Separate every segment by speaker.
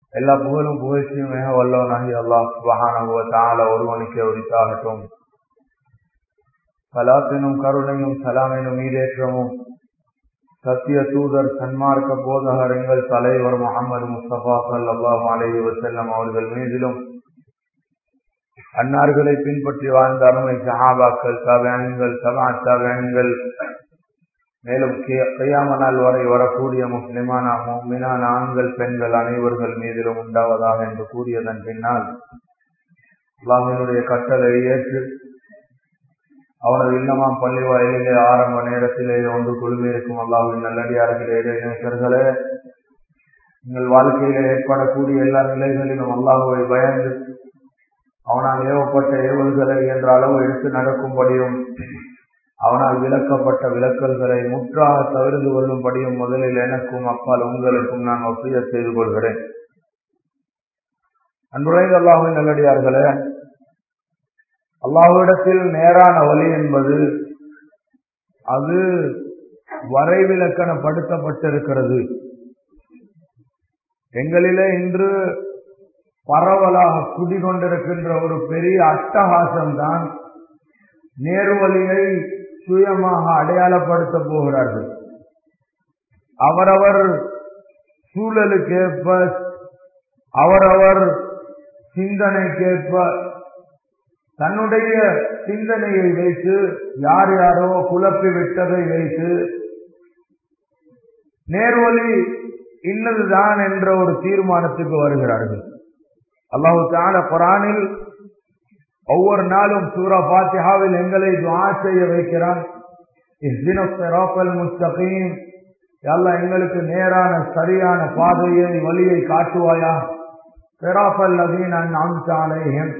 Speaker 1: எல்லா புகழும் புகழ்ச்சியும் மிக வல்லவனாகி அல்லாஹ் சுபஹானஹுவ தஆலா ஒருவனுக்கே உரித்தாகட்டும் சலாத்தினும் கருணையும் சலாமினும் ஈடேற்றமும் சத்திய தூதர் சன்மார்க்க போதகர் எங்கள் தலைவர் முகமது முஸ்தபா சல்லாஹ் அலஹி வசல்லம் அவர்கள் மீதிலும் அன்னார்களை பின்பற்றி வாழ்ந்த அருமை சஹாபாக்கள் தவயன்கள் சபா தவயன்கள் மேலும் கையாம நாள் வரை வரக்கூடிய முஸ்லிமான மீனான ஆண்கள் பெண்கள் அனைவர்கள் மீதிலும் உண்டாவதாக என்று கூறியதன் பின்னால் அல்லாஹினுடைய கட்டளை ஏற்று அவனது இல்லமாம் பள்ளி வாயிலே ஆரம்ப நேரத்திலே ஒன்று குழுமியிருக்கும் அல்லாஹின் நல்லடியார்களே இடைநேசர்களே உங்கள் வாழ்க்கையில ஏற்படக்கூடிய எல்லா நிலைகளிலும் அல்லாஹுவை பயந்து அவனால் ஏவப்பட்ட ஏவல்களை என்ற அளவு எடுத்து நடக்கும்படியும் அவனால் விளக்கப்பட்ட விளக்கல்களை முற்றாக தவிர்த்து கொள்ளும்படியும் முதலில் எனக்கும் அப்பால் உங்களுக்கும் நான் ஒப்பிய செய்து கொள்கிறேன் அன்புரைந்த அல்லாஹின் நல்லடியார்களே அல்லாஹ்விடத்தில் நேரான வழி என்பது அது வரைவிலக்கணப்படுத்தப்பட்டிருக்கிறது எங்களிலே இன்று பரவலாக குடிகொண்டிருக்கின்ற ஒரு பெரிய அட்டகாசம்தான் நேர்வழியை சுயமாக அடையாளப்படுத்த போகிறார்கள் அவரவர் சூழலுக்கேற்ப அவரவர் சிந்தனைக்கேற்ப தன்னுடைய சிந்தனையை வைத்து யார் யாரோ குழப்பி விட்டதை வைத்து நேர்வழி இன்னதுதான் என்ற ஒரு தீர்மானத்துக்கு வருகிறார்கள் அல்லாஹு தால குரானில் ஒவ்வொரு நாளும் சூரா பாத்தியாவில் எங்களை துவா செய்ய வைக்கிறான் முஸ்தகீம் அல்ல எங்களுக்கு நேரான சரியான பாதையை வழியை காட்டுவாயா பெராஃபல் அதீன் அன்சாலையும்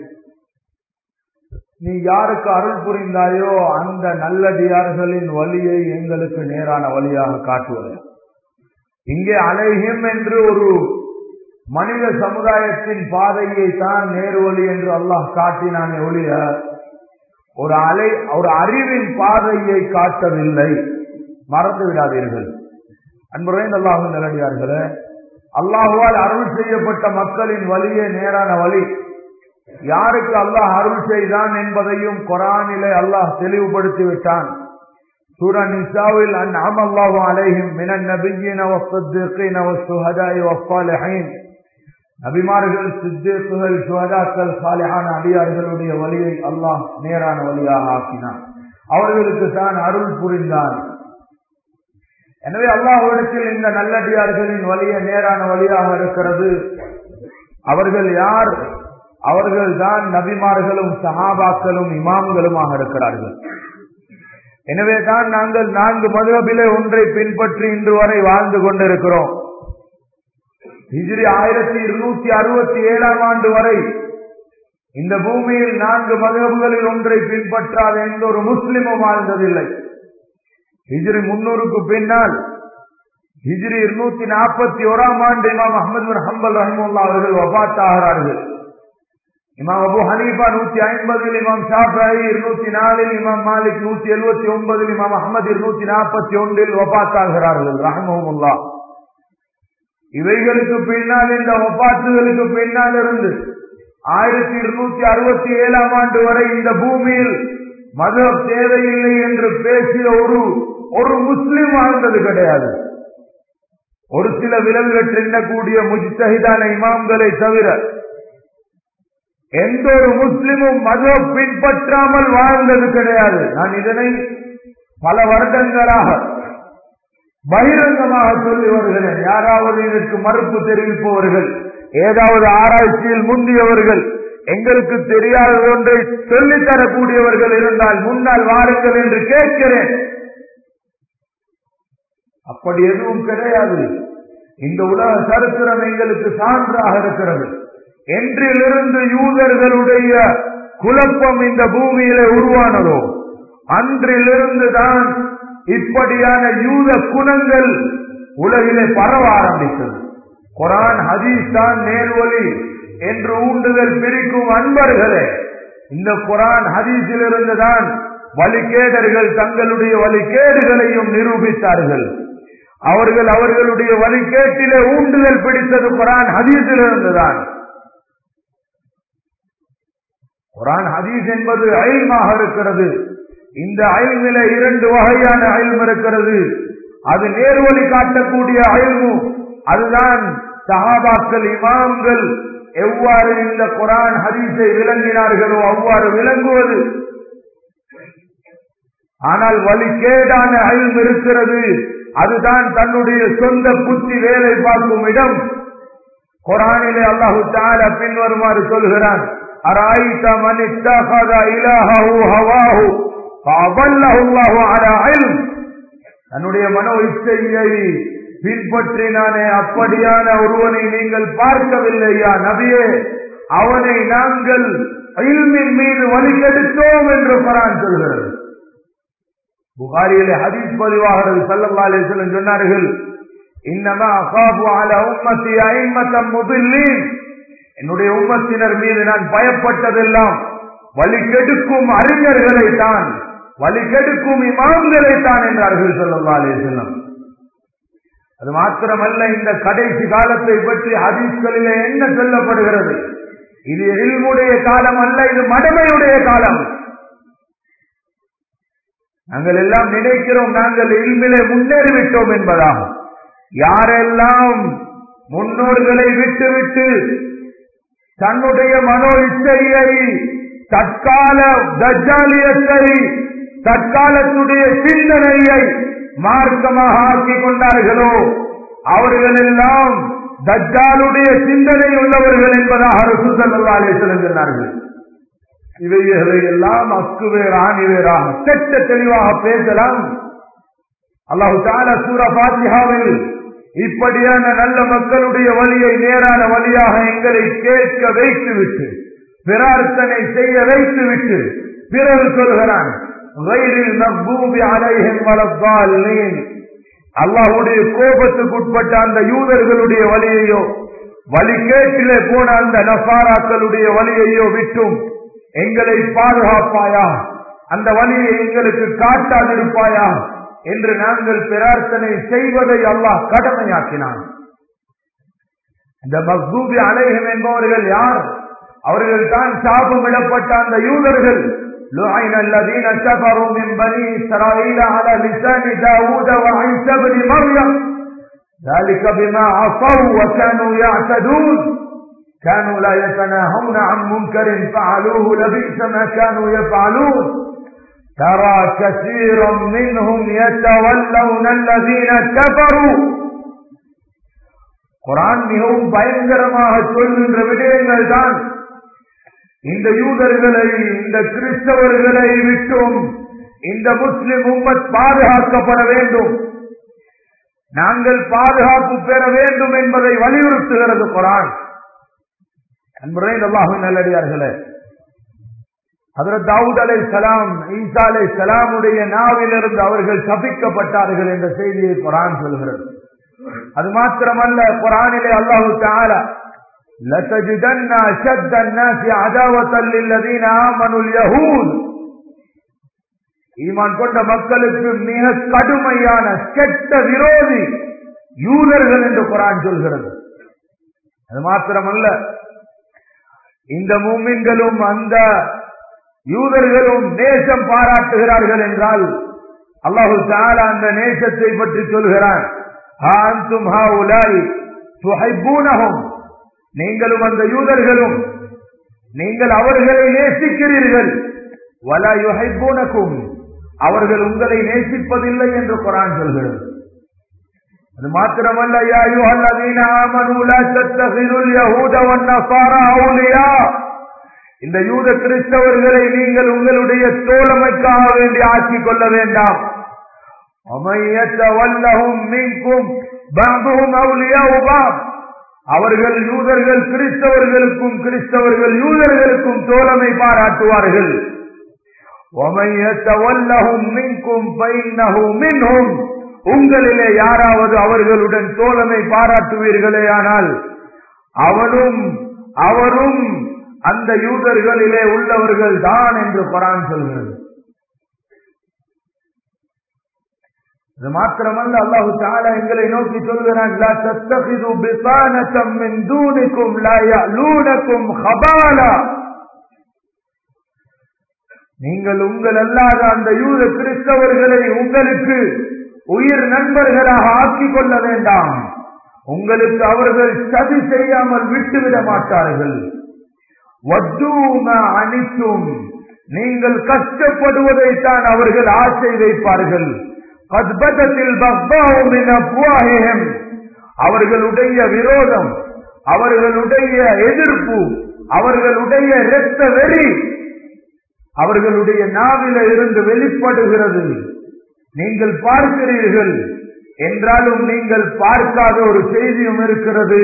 Speaker 1: நீ யாருக்கு அருள் புரிந்தாயோ அந்த நல்லடியார்களின் வழியை எங்களுக்கு நேரான வழியாக காட்டுவாயா இங்கே அலைஹிம் என்று ஒரு மனித சமுதாயத்தின் பாதையை தான் நேர்வழி என்று அல்லாஹ் காட்டினானே ஒழிய ஒரு அலை ஒரு அறிவின் பாதையை காட்டவில்லை மறந்து விடாதீர்கள் அன்புரைந்த அல்லாஹு நிலடியார்களே அல்லாஹுவால் அருள் செய்யப்பட்ட மக்களின் வழியே நேரான வழி யாருக்கு அல்லாஹ் அருள் செய்தான் என்பதையும் குரானிலே அல்லாஹ் தெளிவுபடுத்தி விட்டான் சூரா நிசாவில் அன்அம அல்லாஹு அலைஹிம் மினன் நபிய்யின வஸ்ஸித்தீகீன வஸ்ஸுஹதாஇ வஸ்ஸாலிஹீன் நபிமார்கள் சித்தேக்குகள் சுவதாக்கள் சாலிஹான அடியார்களுடைய வழியை அல்லாஹ் நேரான வழியாக ஆக்கினான் அவர்களுக்கு தான் அருள் புரிந்தான் எனவே அல்லாஹ்விடத்தில் இந்த நல்லடியார்களின் வழியை நேரான வழியாக இருக்கிறது அவர்கள் யார் அவர்கள் தான் நபிமார்களும் சஹாபாக்களும் இமாம்களுமாக இருக்கிறார்கள் எனவே தான் நாங்கள் நான்கு மதுரபிலே ஒன்றை பின்பற்றி இன்று வரை வாழ்ந்து கொண்டிருக்கிறோம் ஹிஜ்ரி ஆயிரத்தி இருநூத்தி அறுபத்தி ஏழாம் ஆண்டு வரை இந்த பூமியில் நான்கு மதகுகளில் ஒன்றை பின்பற்றாத எந்த ஒரு முஸ்லிமும் வாழ்ந்ததில்லை ஹிஜ்ரி முன்னூறுக்கு பின்னால் ஹிஜ்ரி இருநூத்தி நாற்பத்தி ஓராம் ஆண்டு இமாம் அஹமது ஹம்பல் ரஹமுல்லா அவர்கள் வபாத்தாகிறார்கள் இமாம் அபு ஹனீஃபா நூத்தி ஐம்பதில் இமாம் ஷாஃபி இருநூத்தி நாலில் இமாம் மாலிக் நூத்தி எழுபத்தி ஒன்பதில் இமாம் அஹமது இருநூத்தி நாற்பத்தி ஒன்றில் வபாத்தாகிறார்கள் ரஹமுல்லா இவைகளுக்கு பின்னால் இந்த ஒப்பாத்துகளுக்கு பின்னால் இருந்து ஆயிரத்தி இருநூத்தி அறுபத்தி ஏழாம் ஆண்டு வரை இந்த பூமியில் மதம் தேவையில்லை என்று பேசிய ஒரு ஒரு முஸ்லிம் வாழ்ந்தது கிடையாது ஒரு சில விலங்குகள் எண்ணக்கூடிய முஜ்தஹிதான இமாம்களை தவிர எந்த ஒரு முஸ்லிமும் மதம் பின்பற்றாமல் வாழ்ந்தது கிடையாது நான் இதனை பல வருடங்களாக பகிரங்கமாக சொல்லி வருகிறேன் யாராவது இதற்கு மறுப்பு தெரிவிப்பவர்கள் ஏதாவது ஆராய்ச்சியில் முந்தியவர்கள் எங்களுக்கு தெரியாத ஒன்றை சொல்லித் தரக்கூடியவர்கள் இருந்தால் முன்னால் வாருங்கள் என்று கேட்கிறேன் அப்படி எதுவும் கிடையாது இந்த உலக சரித்திரம் எங்களுக்கு சான்றாக இருக்கிறது என்றிலிருந்து யூதர்களுடைய குழப்பம் இந்த பூமியில உருவானதோ அன்றிலிருந்து தான் இப்படியான யூத குணங்கள் உலகிலே பரவ ஆரம்பித்தது குரான் ஹதீஸ் தான் நேர்வழி என்று ஊண்டுதல் பிரிக்கும் அன்பர்களே இந்த குரான் ஹதீஸிலிருந்து தான் வழிகேடர்கள் தங்களுடைய வழிகேடுகளையும் நிரூபித்தார்கள் அவர்கள் அவர்களுடைய வழிகேட்டிலே ஊண்டுதல் பிடித்தது குரான் ஹதீஸில் இருந்துதான் குரான் ஹதீஸ் என்பது அயல்மாக இருக்கிறது இந்த அயல்நில இரண்டு வகையான அயல்ம் இருக்கிறது அது நேர்வழி காட்டக்கூடிய அயல்மு அதுதான் சஹாபாக்கள் இமாம்கள் எவ்வாறு இந்த குரான் ஹதீஸை விளங்கினார்களோ அவ்வாறு விளங்குவது ஆனால் வழிகேடான அயல்ம் இருக்கிறது அதுதான் தன்னுடைய சொந்த புத்தி வேலை பார்க்கும் இடம் குரானிலே அல்லாஹு தால பின்வருமாறு சொல்கிறான் أرأيت من اتخذ إلهه هواه فأضله الله على علم தன்னுடைய மனோ இச்சையை பின்பற்றினானே அப்படியான ஒருவனை நீங்கள் பார்க்கவில்லையா நபியே அவனை நாங்கள் இல்மின் மீது வழிகெடுத்தோம் என்று குரான் சொல்கிறது புகாரியிலே ஹதீஸ் பதிவாகிறது சல்லல்லா அலிஸ்லம் சொன்னார்கள் இன்னமா அகாபு அல உம்மத்தி ஐம்மத்தம் முதில்லீன் என்னுடைய உம்மத்தினர் மீது நான் பயப்பட்டதெல்லாம் வழி கெடுக்கும் அறிஞர்களை தான் வழி கெடுக்கும் இமாம்களை தான் என்றார்கள் சொல்லல்லா அலிஸ்லம் அது மாத்திரமல்ல இந்த கடைசி காலத்தை பற்றி ஹதீஸ்களிலே என்ன சொல்லப்படுகிறது இது எழில்முடைய காலம் அல்ல இது மடமையுடைய காலம் நாங்கள் எல்லாம் நினைக்கிறோம் நாங்கள் இல்மிலே முன்னேறிவிட்டோம் என்பதாகும் யாரெல்லாம் முன்னோர்களை விட்டுவிட்டு தன்னுடைய மனோ இச்சையை தற்கால தஜாலியத்தை தற்காலத்துடைய சிந்தனையை மார்க்கமாக ஆக்கிக் கொண்டார்களோ அவர்கள் எல்லாம் தஜ்ஜாலுடைய சிந்தனை உள்ளவர்கள் என்பதாக ரசூசல்லாலே சொன்னார்கள் இவைகளை எல்லாம் அக்குவேர் ஆணிவேராக செட்ட தெளிவாக பேசலாம் அல்லாஹு தால சூர பாத்தியாவில் இப்படியான நல்ல மக்களுடைய வழியை நேரான வழியாக எங்களை கேட்க வைத்துவிட்டு பிரார்த்தனை செய்ய வைத்துவிட்டு பிறகு சொல்கிறான் வயிறில் மக்பூபி அலைஹிம் வலத்தாலின் அல்லாஹுடைய கோபத்துக்கு உட்பட்ட அந்த யூதர்களுடைய வழியையோ வழி கேட்டிலே போன அந்த நசாராக்களுடைய வழியையோ விட்டும் எங்களை பாதுகாப்பாயா அந்த வழியை எங்களுக்கு காட்டாதிருப்பாயா என்று நாங்கள் பிரார்த்தனை செய்வதை அல்லாஹ் கடமையாக்கினான் இந்த மக்தூபி அலைகம் என்பவர்கள் யார் அவர்கள் தான் சாபமிடப்பட்ட அந்த யூதர்கள் لعن الذين كفروا من بني إسرائيل على لسان داود وعيسى بن مريم ذلك بما عصوا وكانوا يعتدون كانوا لا يتناهون عن منكر فعلوه لبئس ما كانوا يفعلون ترى كثيرا منهم يتولون الذين كفروا குரான் மிகவும் பயங்கரமாக சொல்கின்ற விடயங்கள் தான் இந்த யூதர்களை இந்த கிறிஸ்தவர்களை விட்டும் இந்த முஸ்லிம் உம்மத் பாதுகாக்கப்பட வேண்டும் நாங்கள் பாதுகாப்பு பெற வேண்டும் என்பதை வலியுறுத்துகிறது குரான் அன்புரை அல்லாஹின் நல்லடியார்களே அதில் தாவூத் அலை சலாம் ஈசா அலை சலாமுடைய நாவிலிருந்து அவர்கள் சபிக்கப்பட்டார்கள் என்ற செய்தியை குரான் சொல்கிறது அது மாத்திரமல்ல குரானிலே அல்லாஹு தாலா لتجدن أشد الناس عداوة للذين آمنوا اليهود ஈமான் கொண்ட மக்களுக்கு மிக கடுமையான கெட்ட விரோதி யூதர்கள் என்று குரான் சொல்கிறது அது மாத்திரமல்ல இந்த மூமின்களும் அந்த யூதர்களும் நேசம் பாராட்டுகிறார்கள் என்றால் அல்லாஹு தாலா அந்த நேசத்தை பற்றி சொல்கிறான் நீங்களும் அந்த யூதர்களும் நீங்கள் அவர்களை நேசிக்கிறீர்கள் வல யுஹைபூனக்கும் அவர்கள் உங்களை நேசிப்பதில்லை என்று குரான் சொல்கிறது அது மாத்திரமல்ல யா யுஹல்லதீன ஆமனு லா தத்தகிதுல் யஹூத வன்னஸாரா அவுலியா இந்த யூத கிறிஸ்தவர்களை நீங்கள் உங்களுடைய தோழமைக்காக வேண்டி ஆக்கிக் கொள்ள வேண்டாம் அவர்கள் யூதர்கள் கிறிஸ்தவர்களுக்கும் கிறிஸ்தவர்கள் யூதர்களுக்கும் தோழமை பாராட்டுவார்கள் உங்களிலே யாராவது அவர்களுடன் தோழமை பாராட்டுவீர்களே ஆனால் அவனும் அவரும் அந்த யூதர்களிலே உள்ளவர்கள் தான் என்று குரான் சொல்கிறது அது மாத்திரமல்ல அல்லாஹு தாலா எங்களை நோக்கி சொல்கிறான் லா தத்தகிது பிசானத்தம் மின் தூனிக்கும் லா யலூனக்கும் ஹபாலா நீங்கள் உங்கள் அல்லாத அந்த யூத கிறிஸ்தவர்களை உங்களுக்கு உயிர் நண்பர்களாக ஆக்கிக் கொள்ள வேண்டாம் உங்களுக்கு அவர்கள் சதி செய்யாமல் விட்டுவிட மாட்டார்கள் வத்தூம அனித்தும் நீங்கள் கஷ்டப்படுவதைத்தான் அவர்கள் ஆசை வைப்பார்கள் கத்பதத்தில் பக்பாவும் அவர்களுடைய விரோதம் அவர்களுடைய எதிர்ப்பு அவர்களுடைய இரத்த வெறி அவர்களுடைய நாவில இருந்து வெளிப்படுகிறது நீங்கள் பார்க்கிறீர்கள் என்றாலும் நீங்கள் பார்க்காத ஒரு செய்தியும் இருக்கிறது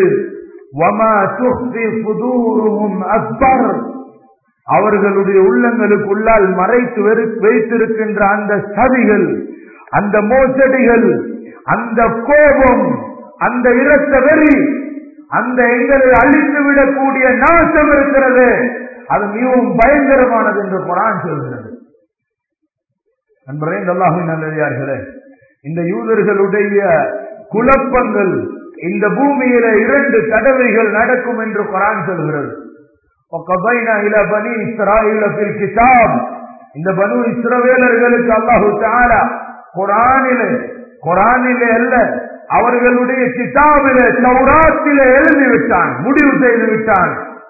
Speaker 1: அக்பர் அவர்களுடைய உள்ளங்களுக்குள்ளால் மறைத்து வைத்திருக்கின்ற அந்த சதிகள் அந்த மோசடிகள் அந்த கோபம் அந்த இரத்த வெறி அந்த எங்களை அழித்து விடக்கூடிய நாசம் இருக்கிறது அது மிகவும் பயங்கரமானது என்று குரான் சொல்கிறது நண்பரே நல்லாகும் நல்லதார்களே இந்த யூதர்களுடைய குழப்பங்கள் இந்த பூமியில இரண்டு தடவைகள் நடக்கும் என்று குரான் சொல்கிறது இந்த பனு இஸ்ரவேலர்களுக்கு அல்லாஹு தாலா குரானிலே குரானிலே அல்ல அவர்களுடைய கிதாபில சௌராத்தில எழுதி விட்டான் முடிவு செய்து விட்டான்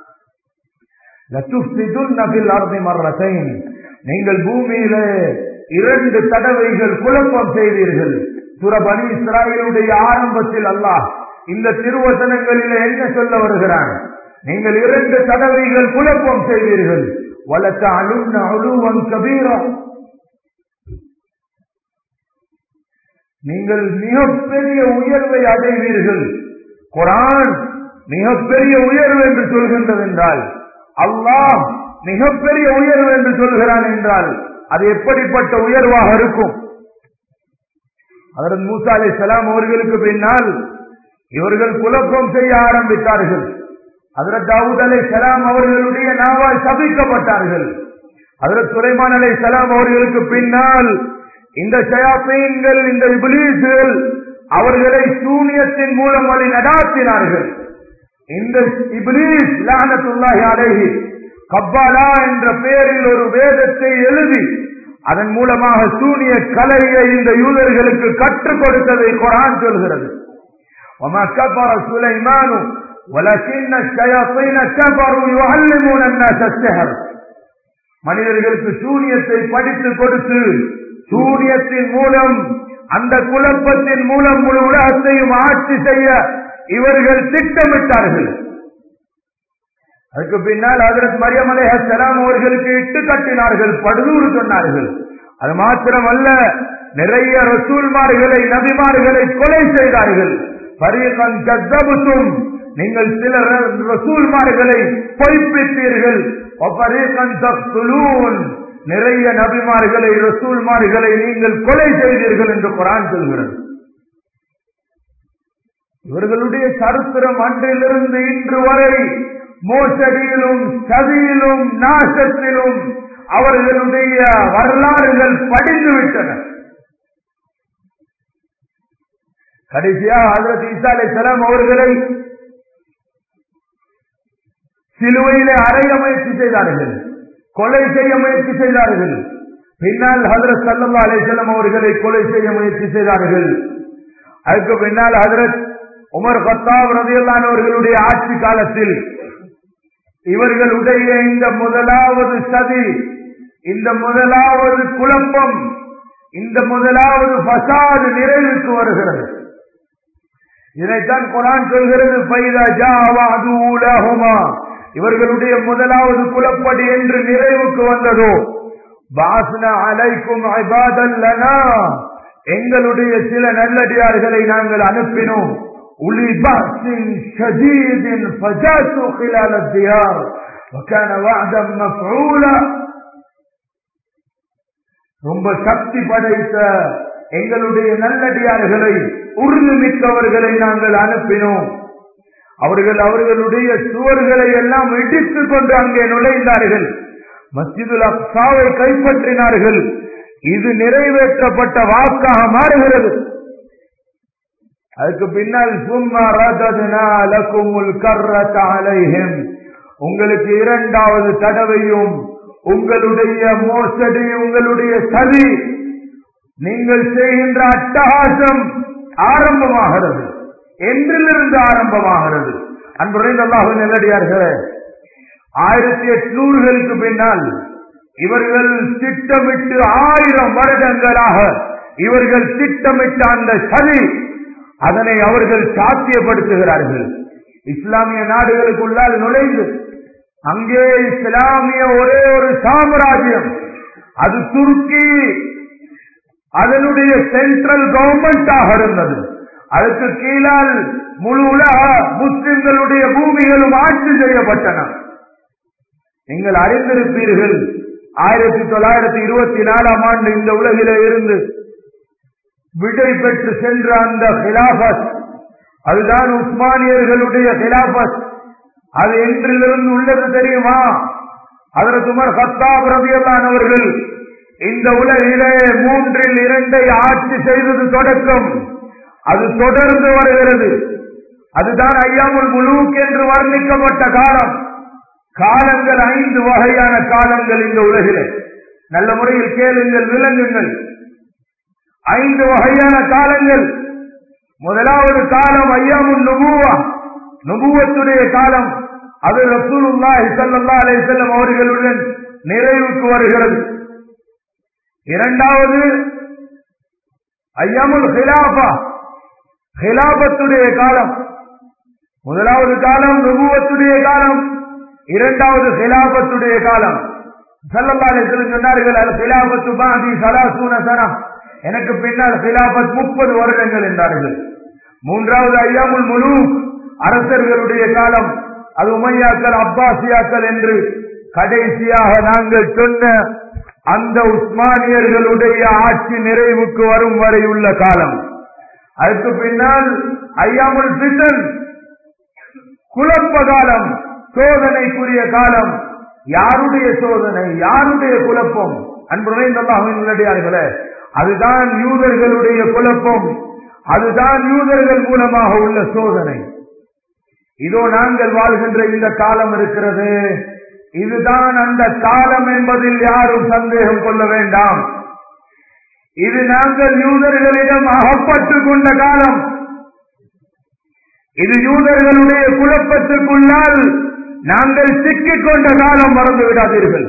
Speaker 1: நீங்கள் பூமியில இரண்டு தடவைகள் குழப்பம் செய்தீர்கள் சுரபனி இஸ்ராயலுடைய ஆரம்பத்தில் அல்லாஹ் இந்த திருவசனங்களில் என்ன சொல்ல வருகிறான் நீங்கள் இரண்டு தடவைகள் குழப்பம் செய்தீர்கள் வளர்த்த அழுந்த அழுவன் கபீரம் நீங்கள் மிகப்பெரிய உயர்வை அடைவீர்கள் குரான் மிகப்பெரிய உயர்வு என்று சொல்கின்றது என்றால் அல்லாஹ் மிகப்பெரிய உயர்வு என்று சொல்கிறான் என்றால் அது எப்படிப்பட்ட உயர்வாக இருக்கும் அதன் மூசா அலை சலாம் அவர்களுக்கு பின்னால் இவர்கள் குழப்பம் செய்ய ஆரம்பித்தார்கள் அதரத் தாவூத் அலை சலாம் அவர்களுடைய நாவால் சபிக்கப்பட்டார்கள் அதரத் சுலைமான் அலை சலாம் அவர்களுக்கு பின்னால் இந்த ஷயாப்பீன்கள் இந்த இபிலீசுகள் அவர்களை சூனியத்தின் மூலம் வழி நடாத்தினார்கள் இந்த இபிலீஸ் லானத்துல்லாஹி அலைஹி கப்பாலா என்ற பெயரில் ஒரு வேதத்தை எழுதி அதன் மூலமாக சூனிய கலையை இந்த யூதர்களுக்கு கற்றுக் கொடுத்ததை குரான் சொல்கிறது وما كفر سليمان ولكن الشياطين كفروا يعلمون الناس السحر மனிதர்களுக்கு சூனியத்தை படித்து கொடுத்து சூனியத்தின் மூலம் அந்த குழப்பத்தின் மூலம் முழு உலகத்தையும் ஆட்சி செய்ய இவர்கள் திட்டமிட்டார்கள் அதுக்கு பின்னால் அதற்கு மரியம் அலேஹலாம் அவர்களுக்கு இட்டு கட்டினார்கள் படுதூறு சொன்னார்கள் அது மாத்திரமல்ல நிறைய ரசூல்மார்களை நபிமார்களை கொலை செய்தார்கள் பரியகன் கத்தபுத்தும் நீங்கள் சில ரசூல்மார்களை பொய்ப்பித்தீர்கள் நிறைய நபிமார்களை ரசூல்மார்களை நீங்கள் கொலை செய்தீர்கள் என்று குரான் சொல்கிறது இவர்களுடைய சரித்திரம் அன்றிலிருந்து இன்று வரை மோசடியிலும் சதியிலும் நாசத்திலும் அவர்களுடைய வரலாறுகள் படிந்து விட்டன கடைசியாக ஹசரத் ஈசா அலை சலாம் அவர்களை சிலுவையிலே அறைய முயற்சி செய்தார்கள் கொலை செய்ய முயற்சி செய்தார்கள் பின்னால் ஹசரத் சல்லா அலிசல்லம் அவர்களை கொலை செய்ய முயற்சி செய்தார்கள் அதுக்கு பின்னால் ஹசரத் உமர் பத்தாப் ரதியல்லான் அவர்களுடைய ஆட்சி காலத்தில் இவர்களுடைய இந்த முதலாவது சதி இந்த முதலாவது குழப்பம் இந்த முதலாவது பசாது நிறைவுக்கு வருகிறது இதைத்தான் குரான் சொல்கிறது இவர்களுடைய முதலாவது குலப்படி என்று நிறைவுக்கு வந்ததோ பாஸ்னா அலைக்கும் ஐபாதல்லனா எங்களுடைய சில நல்லடியார்களை நாங்கள் அனுப்பினோம் உளி பாசின் ஷதீதின் فجاسوا خلال الديار وكان وعدا مفعولا ரொம்ப சக்தி படைத்த எங்களுடைய நல்லடியார்களை உறுதிமிக்கவர்களை நாங்கள் அனுப்பினோம் அவர்கள் அவர்களுடைய சுவர்களை எல்லாம் இடித்துக் கொண்டு அங்கே நுழைந்தார்கள் மஸ்ஜிதுல் அப்சாவை கைப்பற்றினார்கள் இது நிறைவேற்றப்பட்ட வாக்காக மாறுகிறது அதுக்கு பின்னால் சும்மா ரததுனா லக்குமுல் கர்ரத அலைஹிம் உங்களுக்கு இரண்டாவது தடவையும் உங்களுடைய மோசடி உங்களுடைய சதி நீங்கள் செய்கின்ற அட்டகாசம் ஆரம்பமாகிறது என்றிலிருந்து ஆரம்பமாகிறது அன்புரைந்த அல்லாஹு நெல்லடியார்களே ஆயிரத்தி எட்நூறுகளுக்கு பின்னால் இவர்கள் திட்டமிட்டு ஆயிரம் வருடங்களாக இவர்கள் திட்டமிட்ட அந்த சதி அதனை அவர்கள் சாத்தியப்படுத்துகிறார்கள் இஸ்லாமிய நாடுகளுக்குள்ளால் நுழைந்து அங்கே இஸ்லாமிய ஒரே ஒரு சாம்ராஜ்யம் அது துருக்கி அதனுடைய சென்ட்ரல் கவர்மெண்டாக இருந்தது அதுக்கு கீழால் முழு உலக முஸ்லிம்களுடைய பூமிகளும் ஆட்சி செய்யப்பட்டன நீங்கள் அறிந்திருப்பீர்கள் ஆயிரத்தி தொள்ளாயிரத்தி இருபத்தி நாலாம் ஆண்டு இந்த உலகிலே இருந்து விடை பெற்று சென்ற அந்த ஹிலாபத் அதுதான் உஸ்மானியர்களுடைய ஹிலாபத் அது என்றிலிருந்து உள்ளது தெரியுமா அதற்கு உமர் ஹத்தாப் ரபியல்லான் அவர்கள் இந்த உலகிலே மூன்றில் இரண்டை ஆட்சி செய்தது தொடக்கம் அது தொடர்ந்து வருகிறது அதுதான் ஐயாமுல் முலூக் என்று வர்ணிக்கப்பட்ட காலம் காலங்கள் ஐந்து வகையான காலங்கள் இந்த உலகிலே நல்ல முறையில் கேளுங்கள் விளங்குங்கள் ஐந்து வகையான காலங்கள் முதலாவது காலம் ஐயாமுல் நுபுவா நுபுவத்துடைய காலம் அது ரசூலுல்லாஹி ஸல்லல்லாஹு அலைஹி வஸல்லம் அவர்களுடன் நிறைவுக்கு வருகிறது இரண்டாவது ஐயாமுல் ஹிலாஃபா ஹிலாபத்துடைய காலம் முதலாவது காலம் நுபுவத்துடைய காலம் இரண்டாவது ஹிலாபத்துடைய காலம் சல்லல்லா அலிஸ்லம் சொன்னார்கள் அது ஹிலாபத்து பாதி சலாசூன சனம் எனக்கு பின்னால் ஹிலாபத் முப்பது வருடங்கள் என்றார்கள் மூன்றாவது ஐயாமுல் முழு அரசர்களுடைய காலம் அது உமையாக்கள் அப்பாசியாக்கள் என்று கடைசியாக நாங்கள் சொன்ன அந்த உஸ்மானியர்களுடைய ஆட்சி நிறைவுக்கு வரும் வரை உள்ள காலம் அதுக்கு பின்னால் ஐயாமுல் பித்தன் குழப்ப காலம் சோதனைக்குரிய காலம் யாருடைய சோதனை யாருடைய குழப்பம் அன்புரை நல்லடியார்களே அதுதான் யூதர்களுடைய குழப்பம் அதுதான் யூதர்கள் மூலமாக உள்ள சோதனை இதோ நாங்கள் வாழ்கின்ற இந்த காலம் இருக்கிறது இதுதான் அந்த காலம் என்பதில் யாரும் சந்தேகம் கொள்ள வேண்டாம் இது நாங்கள் யூதர்களிடம் அகப்பட்டுக் கொண்ட காலம் இது யூதர்களுடைய குழப்பத்திற்குள்ளால் நாங்கள் சிக்கிக் கொண்ட காலம் மறந்து விடாதீர்கள்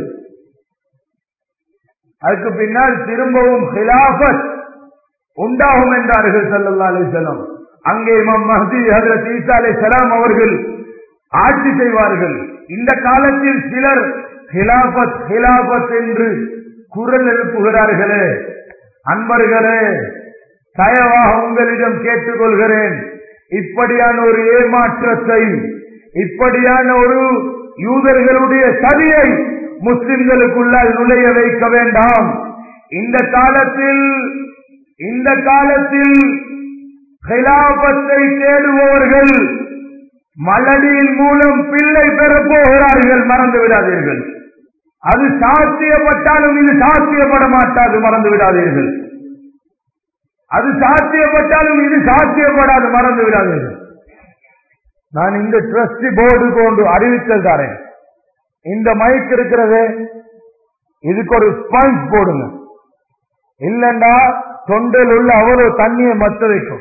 Speaker 1: அதுக்கு பின்னால் திரும்பவும் ஹிலாபத் உண்டாகும் என்றார்கள் சல்லல்லா அலிசல்லாம் அங்கே இமாம் மஹதி ஹதரத் ஈசா அலை சலாம் அவர்கள் ஆட்சி செய்வார்கள் இந்த காலத்தில் சிலர் ஹிலாபத் ஹிலாபத் என்று குரல் எழுப்புகிறார்களே அன்பர்களே தயவாக உங்களிடம் கேட்டுக்கொள்கிறேன் இப்படியான ஒரு ஏமாற்றத்தை இப்படியான ஒரு யூதர்களுடைய சதியை முஸ்லிம்களுக்குள்ளால் நுழைய வைக்க வேண்டாம் இந்த காலத்தில் இந்த காலத்தில் ஹிலாபத்தை தேடுபவர்கள் மலடியின் மூலம் பிள்ளை பெறப் போகிறார்கள் மறந்து விடாதீர்கள் அது சாத்தியப்பட்டாலும் இது சாத்தியப்பட மாட்டாது மறந்து விடாதீர்கள் அது சாத்தியப்பட்டாலும் இது சாத்தியப்படாது மறந்து விடாதீர்கள் நான் இந்த ட்ரஸ்டி போர்டு கொண்டு அறிவித்தல் தரேன் இந்த மைக் இருக்கிறது இதுக்கு ஒரு ஸ்பஞ்ச் போடுங்க இல்லண்டா தொண்டையில் உள்ள அவ்வளவு தண்ணியை மத்த வைக்கும்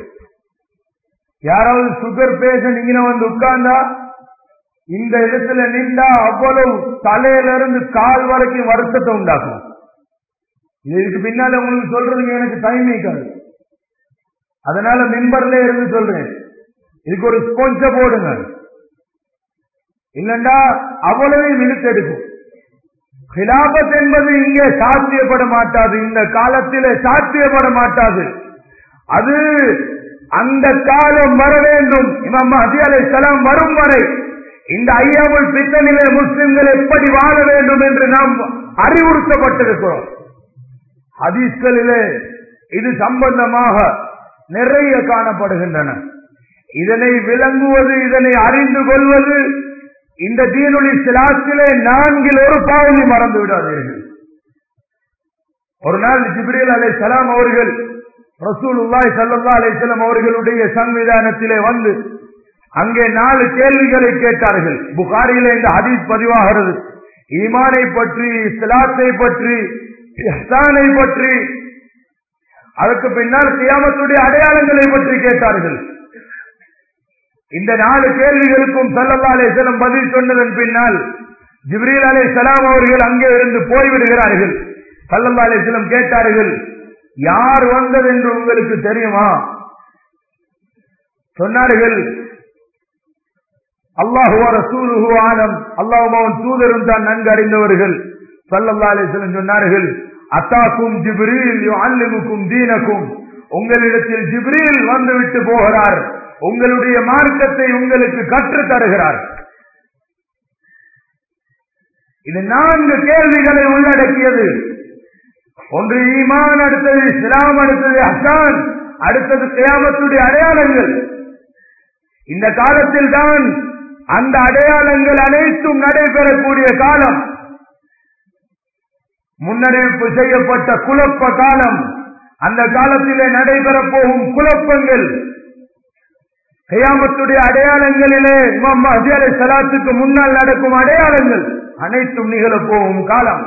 Speaker 1: யாராவது சுகர் பேஷண்ட் இங்க வந்து உட்கார்ந்தா இந்த இடத்துல நின்றா அவ்வளவு தலையிலிருந்து கால் வரைக்கும் வருத்தத்தை உண்டாக்கும் இதுக்கு பின்னால உங்களுக்கு சொல்றதுக்கு எனக்கு டைம் இருக்காது அதனால மின்பர்ல இருந்து சொல்றேன் இதுக்கு ஒரு ஸ்பொஞ்ச போடுங்க இல்லண்டா அவ்வளவையும் இழுத்தெடுக்கும் ஹிலாபத் என்பது இங்கே சாத்தியப்பட மாட்டாது இந்த காலத்திலே சாத்தியப்பட மாட்டாது அது அந்த காலம் வர வேண்டும் இமாம் மஹதி அலை சலாம் வரும் வரை இந்த ஐயாவுல் பித்தனிலே முஸ்லிம்கள் எப்படி வாழ வேண்டும் என்று நாம் அறிவுறுத்தப்பட்டிருக்கிறோம் ஹதீஸ்களிலே இது சம்பந்தமாக நிறைய காணப்படுகின்றன இதனை விளங்குவது இதனை அறிந்து கொள்வது இந்த தீனொலி சிலாசிலே நான்கில் ஒரு பாவனை மறந்து விடாதீர்கள் ஒரு நாள் ஜிப்ரீல் அலை சலாம் அவர்கள் ரசூலுல்லாய் சல்லா அலிஸ்லாம் அவர்களுடைய சன்விதானத்திலே வந்து அங்கே நாலு கேள்விகளை கேட்டார்கள் புகாரியில இந்த ஹதீஸ் பதிவாகிறது ஈமானை பற்றி சிலாத்தை பற்றி இஹ்சானை பற்றி அதற்கு பின்னால் கியாமத்துடைய அடையாளங்களை பற்றி கேட்டார்கள் இந்த நாலு கேள்விகளுக்கும் சல்லல்லா அலிஸ்லம் பதில் சொன்னதன் பின்னால் ஜிப்ரீல் அலை சலாம் அவர்கள் அங்கே இருந்து போய்விடுகிறார்கள் சல்லல்லா அலிஸ்லம் கேட்டார்கள் யார் வந்தது என்று உங்களுக்கு தெரியுமா சொன்னார்கள் அல்லாஹுவா ரசூலுஹு ஆலம் அல்லாஹும் அவன் தூதரும் தான் நன்கு அறிந்தவர்கள் சல்லல்லா அலிஸ்லம் சொன்னார்கள் அத்தாக்கும் ஜிப்ரீல் அல்லிமுக்கும் தீனக்கும் உங்களிடத்தில் ஜிப்ரீல் வந்துவிட்டு போகிறார் உங்களுடைய மார்க்கத்தை உங்களுக்கு கற்று தருகிறார் இது நான்கு கேள்விகளை உள்ளடக்கியது ஒன்று ஈமான் அடுத்தது இஸ்லாம் அடுத்தது அசான் அடுத்தது கியாமத்துடைய அடையாளங்கள் இந்த காலத்தில் தான் அந்த அடையாளங்கள் அனைத்தும் நடைபெறக்கூடிய காலம் முன்னறிவிப்பு செய்யப்பட்ட குழப்ப காலம் அந்த காலத்திலே நடைபெறப் போகும் குழப்பங்கள் கையாமத்துடைய அடையாளங்களிலே இமாம் மஹதி அலை சலாத்துக்கு முன்னால் நடக்கும் அடையாளங்கள் அனைத்தும் நிகழப் போகும் காலம்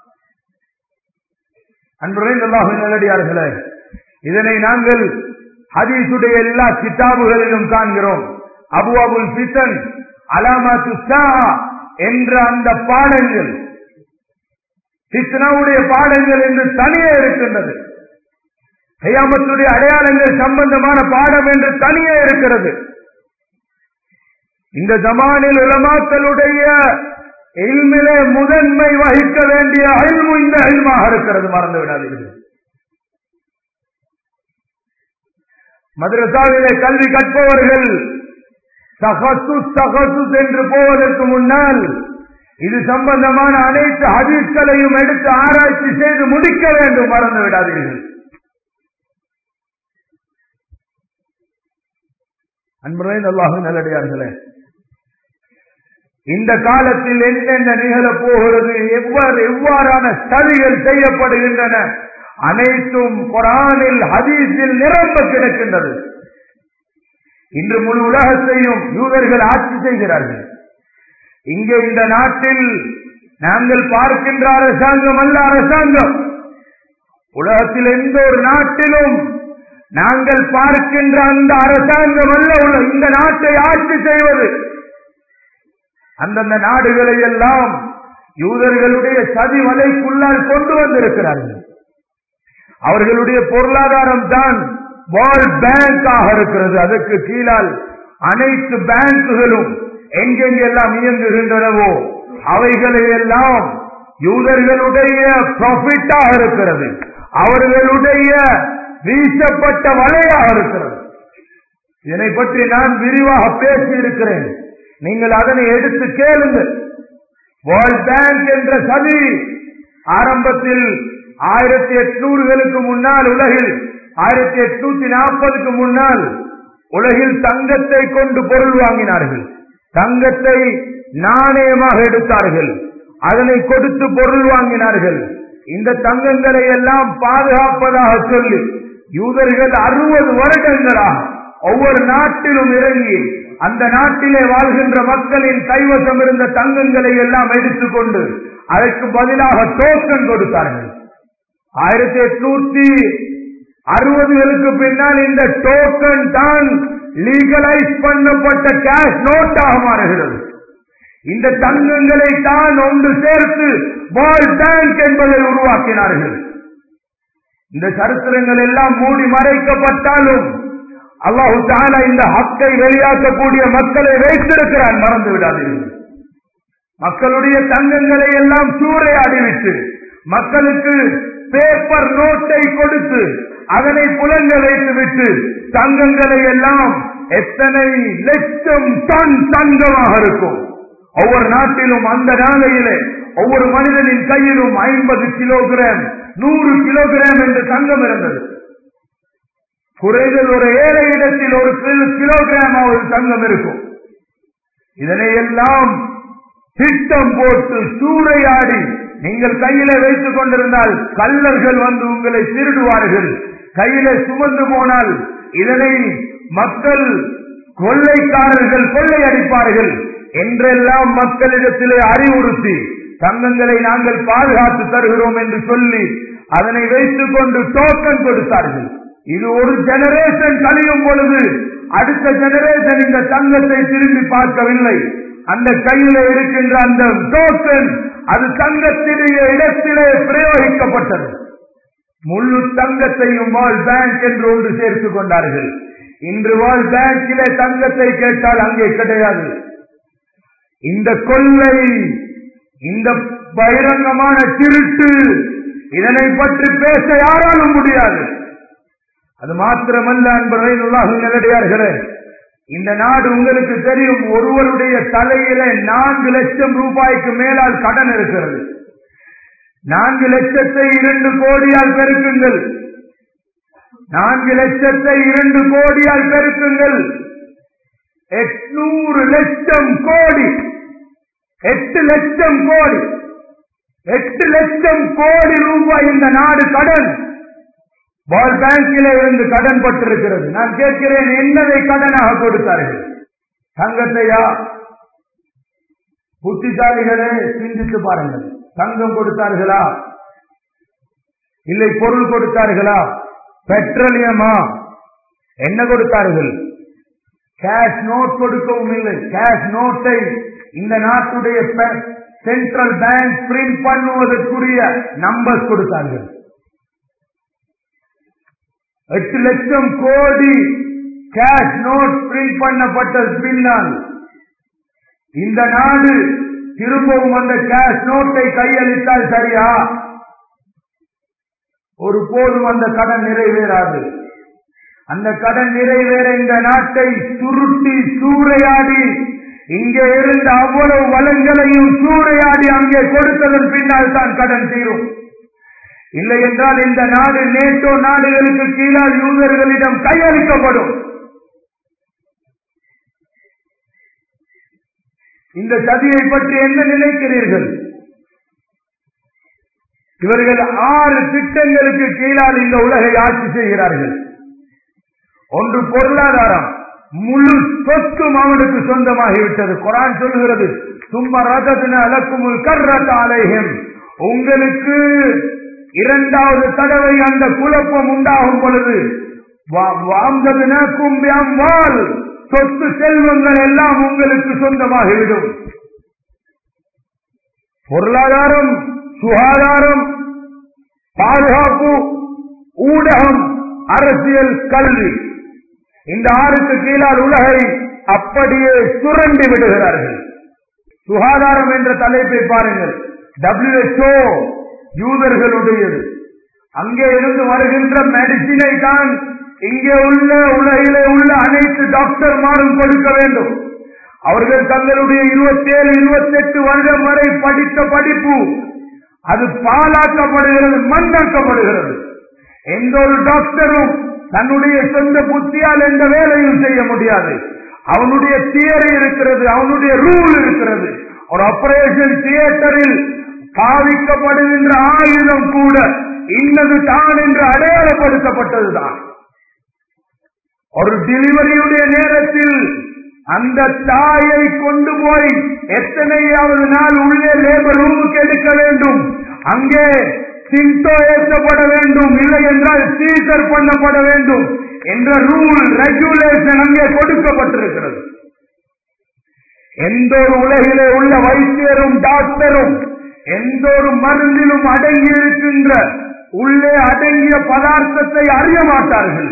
Speaker 1: அன்புரைந்தல்லாக நல்லடியார்களே இதனை நாங்கள் ஹதீசுடைய எல்லா கிதாபுகளிலும் காண்கிறோம் அபு அபுல் பித்தன் அலாமாத்து என்ற அந்த பாடங்கள் கிருஷ்ணாவுடைய பாடங்கள் என்று தனியே இருக்கின்றது கையாமத்துடைய அடையாளங்கள் சம்பந்தமான பாடம் என்று தனியே இருக்கிறது இந்த ஜமானில் உலமாக்களுடைய இல்மிலே முதன்மை வகிக்க வேண்டிய அழிவு இந்த அழிமாக இருக்கிறது மறந்து விடாதீர்கள் மதுரசாவிலே கல்வி கற்பவர்கள் சகசு சகசு என்று போவதற்கு முன்னால் இது சம்பந்தமான அனைத்து ஹதீஸ்களையும் எடுத்து ஆராய்ச்சி செய்து முடிக்க வேண்டும் மறந்து விடாதீர்கள் அன்புரை நல்லாக நல்லடியார்களே இந்த காலத்தில் என்னென்ன நிகழப் போகிறது எவ்வாறு எவ்வாறான சதிகள் செய்யப்படுகின்றன அனைத்தும் குரானில் ஹதீஸில் நிரம்ப கிடக்கின்றது இன்று முழு உலகத்தையும் யூதர்கள் ஆட்சி செய்கிறார்கள் இங்கே இந்த நாட்டில் நாங்கள் பார்க்கின்ற அரசாங்கம் அல்ல அரசாங்கம் உலகத்தில் எந்த ஒரு நாட்டிலும் நாங்கள் பார்க்கின்ற அந்த அரசாங்கம் அல்ல உள்ள இந்த நாட்டை ஆட்சி செய்வது அந்தந்த நாடுகளை எல்லாம் யூதர்களுடைய சதி வலைக்குள்ளால் கொண்டு வந்திருக்கிறார்கள் அவர்களுடைய பொருளாதாரம் தான் வேர்ல்ட் பேங்காக இருக்கிறது அதற்கு கீழால் அனைத்து பேங்குகளும் எங்கெங்கெல்லாம் இயங்குகின்றனவோ அவைகளை எல்லாம் யூதர்களுடைய ப்ராஃபிட்டாக இருக்கிறது அவர்களுடைய வீசப்பட்ட வலையாக இருக்கிறது இதனை பற்றி நான் விரிவாக பேசி இருக்கிறேன் நீங்கள் அதனை எடுத்து கேளுங்கள் வேர்ல்ட் பேங்க் என்ற சதி ஆரம்பத்தில் ஆயிரத்தி எட்நூறுகளுக்கு முன்னால் உலகில் ஆயிரத்தி எட்நூத்தி நாற்பதுக்கு முன்னால் உலகில் தங்கத்தை கொண்டு பொருள் வாங்கினார்கள் தங்கத்தை நாணயமாக எடுத்தார்கள் அதனை கொடுத்து பொருள் வாங்கினார்கள் இந்த தங்கங்களை எல்லாம் பாதுகாப்பதாக சொல்லி யூதர்கள் அறுபது வருடங்களாக ஒவ்வொரு நாட்டிலும் இறங்கி அந்த நாட்டிலே வாழ்கின்ற மக்களின் கைவசம் இருந்த தங்கங்களை எல்லாம் எடுத்துக்கொண்டு அதற்கு பதிலாக டோக்கன் கொடுத்தார்கள் ஆயிரத்தி எட்நூத்தி அறுபதுகளுக்கு பின்னால் இந்த டோக்கன் தான் லீகலைஸ் பண்ணப்பட்ட கேஷ் நோட்டாக மாறுகிறது இந்த தங்கங்களை தான் ஒன்று சேர்த்து வேர்ல்ட் பேங்க் என்பதை உருவாக்கினார்கள் இந்த சரித்திரங்கள் எல்லாம் மூடி மறைக்கப்பட்டாலும் அல்லாஹு தாலா இந்த ஹக்கை வெளியாக்கக்கூடிய மக்களை வைத்திருக்கிறான் மறந்து விடாதீர்கள் மக்களுடைய தங்கங்களை எல்லாம் சூறையாடிவிட்டு மக்களுக்கு பேப்பர் நோட்டை கொடுத்து அதனை புலங்க வைத்துவிட்டு தங்கங்களை எல்லாம் எத்தனை லட்சம் டன் தங்கமாக இருக்கும் ஒவ்வொரு நாட்டிலும் அந்த நாளையிலே ஒவ்வொரு மனிதனின் கையிலும் ஐம்பது கிலோகிராம் நூறு கிலோகிராம் என்று தங்கம் இருந்தது குறைந்தது ஒரு ஏழை இடத்தில் ஒரு கிலோகிராம் ஆவது தங்கம் இருக்கும் இதனை எல்லாம் திட்டம் போட்டு சூறையாடி நீங்கள் கையில வைத்துக் கொண்டிருந்தால் கல்லர்கள் வந்து உங்களை திருடுவார்கள் கையில சுமந்து போனால் இதனை மக்கள் கொள்ளைக்காரர்கள் கொள்ளையடிப்பார்கள் என்றெல்லாம் மக்களிடத்திலே அறிவுறுத்தி தங்கங்களை நாங்கள் பாதுகாத்து தருகிறோம் என்று சொல்லி அதனை வைத்துக் கொண்டு டோக்கன் கொடுத்தார்கள் இது ஒரு ஜெனரேஷன் கழியும் பொழுது அடுத்த ஜெனரேஷன் இந்த தங்கத்தை திரும்பி பார்க்கவில்லை அந்த கையில இருக்கின்ற அந்த டோக்கன் அது தங்கத்திலேயே இடத்திலே பிரயோகிக்கப்பட்டது முழு தங்கத்தையும் வேர்ல்ட் பேங்க் என்று ஒன்று சேர்த்துக் கொண்டார்கள் இன்று வேர்ல்ட் பேங்கிலே தங்கத்தை கேட்டால் அங்கே கிடையாது இந்த கொள்ளை இந்த பகிரங்கமான திருட்டு இதனை பற்றி பேச யாராலும் முடியாது அது மாத்திரமல்ல அன்பரை நல்லடியார்களே இந்த நாடு உங்களுக்கு தெரியும் ஒருவருடைய தலையில நான்கு லட்சம் ரூபாய்க்கு மேலால் கடன் இருக்கிறது நான்கு லட்சத்தை இரண்டு கோடியால் பெருக்குங்கள் நான்கு லட்சத்தை இரண்டு கோடியால் பெருக்குங்கள் எட்நூறு லட்சம் கோடி எட்டு லட்சம் கோடி எட்டு லட்சம் கோடி ரூபாய் இந்த நாடு கடன் வேர்ல்ட் பேங்கில இருந்து கடன் பட்டிருக்கிறது நான் கேட்கிறேன் என்னதை கடனாக கொடுத்தார்கள் தங்கத்தையா புத்திசாலிகளே சிந்தித்து பாருங்கள் தங்கம் கொடுத்தார்களா இல்லை பொருள் கொடுத்தார்களா பெட்ரோலியமா என்ன கொடுத்தார்கள் கேஷ் நோட் கொடுக்கவும் இல்லை கேஷ் நோட்டை இந்த நாட்டுடைய சென்ட்ரல் பேங்க் பிரிண்ட் பண்ணுவதற்குரிய நம்பர்ஸ் கொடுத்தார்கள் எட்டு லட்சம் கோடி கேஷ் நோட் பிரிண்ட் பண்ணப்பட்ட பின்னால் இந்த நாடு திரும்பவும் அந்த கேஷ் நோட்டை கையளித்தால் சரியா ஒரு போதும் அந்த கடன் நிறைவேறாது அந்த கடன் நிறைவேற இந்த நாட்டை சுருட்டி சூறையாடி இங்கே இருந்த அவ்வளவு வளங்களையும் சூறையாடி அங்கே கொடுத்ததன் பின்னால் தான் கடன் தீரும் இல்லை என்றால் இந்த நாடு நேட்டோ நாடுகளுக்கு கீழால் யூதர்களிடம் கையளிக்கப்படும் இந்த சதியை பற்றி என்ன நினைக்கிறீர்கள் இவர்கள் ஆறு திட்டங்களுக்கு கீழால் இந்த உலகை ஆட்சி செய்கிறார்கள் ஒன்று பொருளாதாரம் முழு சொத்தும் அவனுக்கு சொந்தமாகிவிட்டது குரான் சொல்லுகிறது சும்மா ரதத்தின அலக்குமுல் கர்ரத் ஆலயம் உங்களுக்கு இரண்டாவது தடவை அந்த குழப்பம் உண்டாகும் பொழுது வாழ் சொத்து செல்வங்கள் எல்லாம் உங்களுக்கு சொந்தமாகிவிடும் பொருளாதாரம் சுகாதாரம் பாதுகாப்பு ஊடகம் அரசியல் கல்வி இந்த ஆறுக்கு கீழால் உலகை அப்படியே சுரண்டி விடுகிறார்கள் சுகாதாரம் என்ற தலைப்பை பாருங்கள் டபிள்யூஹெச்ஓ யூதர்களுடையது அங்கே இருந்து வருகின்ற மெடிசினை தான் இங்கே உள்ள உலகிலே உள்ள அனைத்து டாக்டர்மாரும் கொடுக்க வேண்டும் அவர்கள் தங்களுடைய இருபத்தி ஏழு இருபத்தி எட்டு வருடம் வரை படித்த படிப்பு அது பாலாக்கப்படுகிறது மண்ணாக்கப்படுகிறது எந்த ஒரு டாக்டரும் தன்னுடைய சொந்த புத்தியால் எந்த வேலையும் செய்ய முடியாது அவனுடைய தியரி இருக்கிறது அவனுடைய ரூல் இருக்கிறது ஒரு ஆபரேஷன் தியேட்டரில் பாவிக்கப்படுகின்ற ஆயுதம் கூட இன்னது தான் என்று அடையாளப்படுத்தப்பட்டதுதான் ஒரு டெலிவரியுடைய நேரத்தில் அந்த தாயை கொண்டு போய் எத்தனையாவது நாள் உள்ளே லேபர் ரூமுக்கு எடுக்க வேண்டும் அங்கே சிம்டோ ஏற்றப்பட வேண்டும் இல்லை என்றால் சீசர் பண்ணப்பட வேண்டும் என்ற ரூல் ரெகுலேஷன் அங்கே கொடுக்கப்பட்டிருக்கிறது எந்த ஒரு உலகிலே உள்ள வைத்தியரும் டாக்டரும் எந்த ஒரு மருந்திலும் அடங்கி இருக்கின்ற உள்ளே அடங்கிய பதார்த்தத்தை அறிய மாட்டார்கள்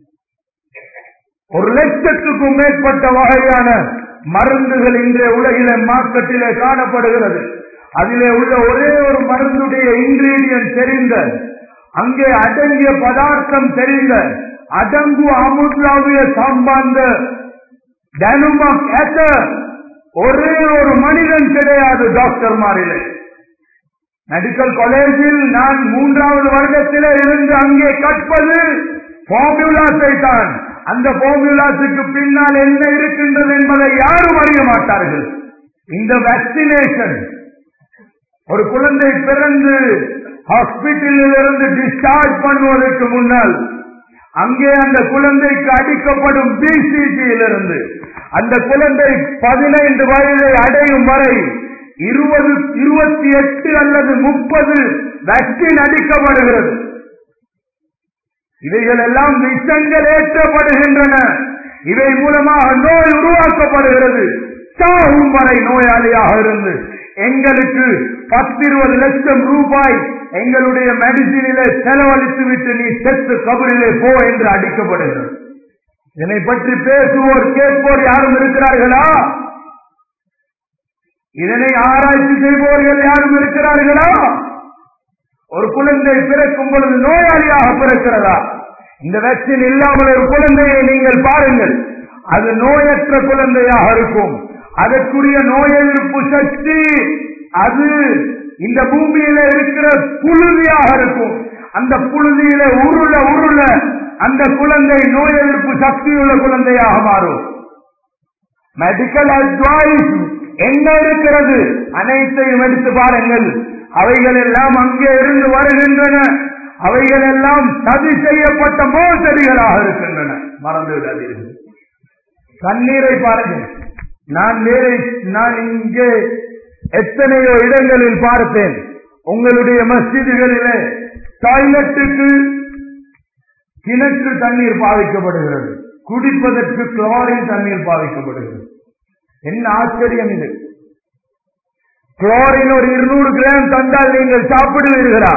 Speaker 1: ஒரு லட்சத்துக்கும் மேற்பட்ட வகையான மருந்துகள் இன்றைய உலகில மார்க்கெட்டிலே காணப்படுகிறது அதிலே உள்ள ஒரே ஒரு மருந்துடைய இன்கிரீடியன்ட் தெரிந்த அங்கே அடங்கிய பதார்த்தம் தெரிந்த அடங்கு அமுத்லாவிய சம்பாந்த டனுமாக் ஏத்த ஒரே ஒரு மனிதன் கிடையாது டாக்டர் மாறிலே மெடிக்கல் காலேஜில் நான் மூன்றாவது வருடத்திலே இருந்து அங்கே கற்பது ஃபார்முலாஸை தான் அந்த ஃபார்முலாஸுக்கு பின்னால் என்ன இருக்கின்றது என்பதை யாரும் அறிய மாட்டார்கள் இந்த வேக்சினேஷன் ஒரு குழந்தை பிறந்து ஹாஸ்பிட்டலில் இருந்து டிஸ்சார்ஜ் பண்ணுவதற்கு முன்னால் அங்கே அந்த குழந்தைக்கு அடிக்கப்படும் பிசிஜியிலிருந்து அந்த குழந்தை பதினைந்து வயதை அடையும் வரை இருபது இருபத்தி எட்டு அல்லது முப்பது வேக்சின் அடிக்கப்படுகிறது இவைகள் எல்லாம் விஷங்கள் ஏற்றப்படுகின்றன இவை மூலமாக நோய் உருவாக்கப்படுகிறது சாகும் வரை நோயாளியாக இருந்து எங்களுக்கு பத்து இருபது லட்சம் ரூபாய் எங்களுடைய மெடிசினிலே செலவழித்து விட்டு நீ செத்து கபரிலே போ என்று அடிக்கப்படுகிறது இதனை பற்றி பேசுவோர் கேட்போர் யாரும் இருக்கிறார்களா இதனை ஆராய்ச்சி செய்பவர்கள் யாரும் இருக்கிறார்களா ஒரு குழந்தை பிறக்கும் பொழுது நோயாளியாக பிறக்கிறதா இந்த வேக்சின் இல்லாமல் ஒரு குழந்தையை நீங்கள் பாருங்கள் அது நோயற்ற குழந்தையாக இருக்கும் அதற்குரிய நோய் எதிர்ப்பு சக்தி அது இந்த பூமியில இருக்கிற புழுதியாக இருக்கும் அந்த புழுதியில உருள உருள அந்த குழந்தை நோய் எதிர்ப்பு சக்தியுள்ள குழந்தையாக மாறும் மெடிக்கல் அட்வைஸ் என்ன இருக்கிறது அனைத்தையும் எடுத்து பாருங்கள் அவைகள் எல்லாம் அங்கே இருந்து வருகின்றன அவைகள் எல்லாம் சதி செய்யப்பட்ட மோசடிகளாக இருக்கின்றன மறந்து விடாதீர்கள் தண்ணீரை பாருங்கள் நான் வேறு நான் இங்கே எத்தனையோ இடங்களில் பார்த்தேன் உங்களுடைய மஸ்ஜிதுகளிலே டாய்லெட்டுக்கு கிணற்று தண்ணீர் பாவிக்கப்படுகிறது குடிப்பதற்கு குளோரின் தண்ணீர் பாவிக்கப்படுகிறது என்ன ஆச்சரியம் இது குளோரின் ஒரு இருநூறு கிராம் தந்தால் நீங்கள் சாப்பிடுவீர்களா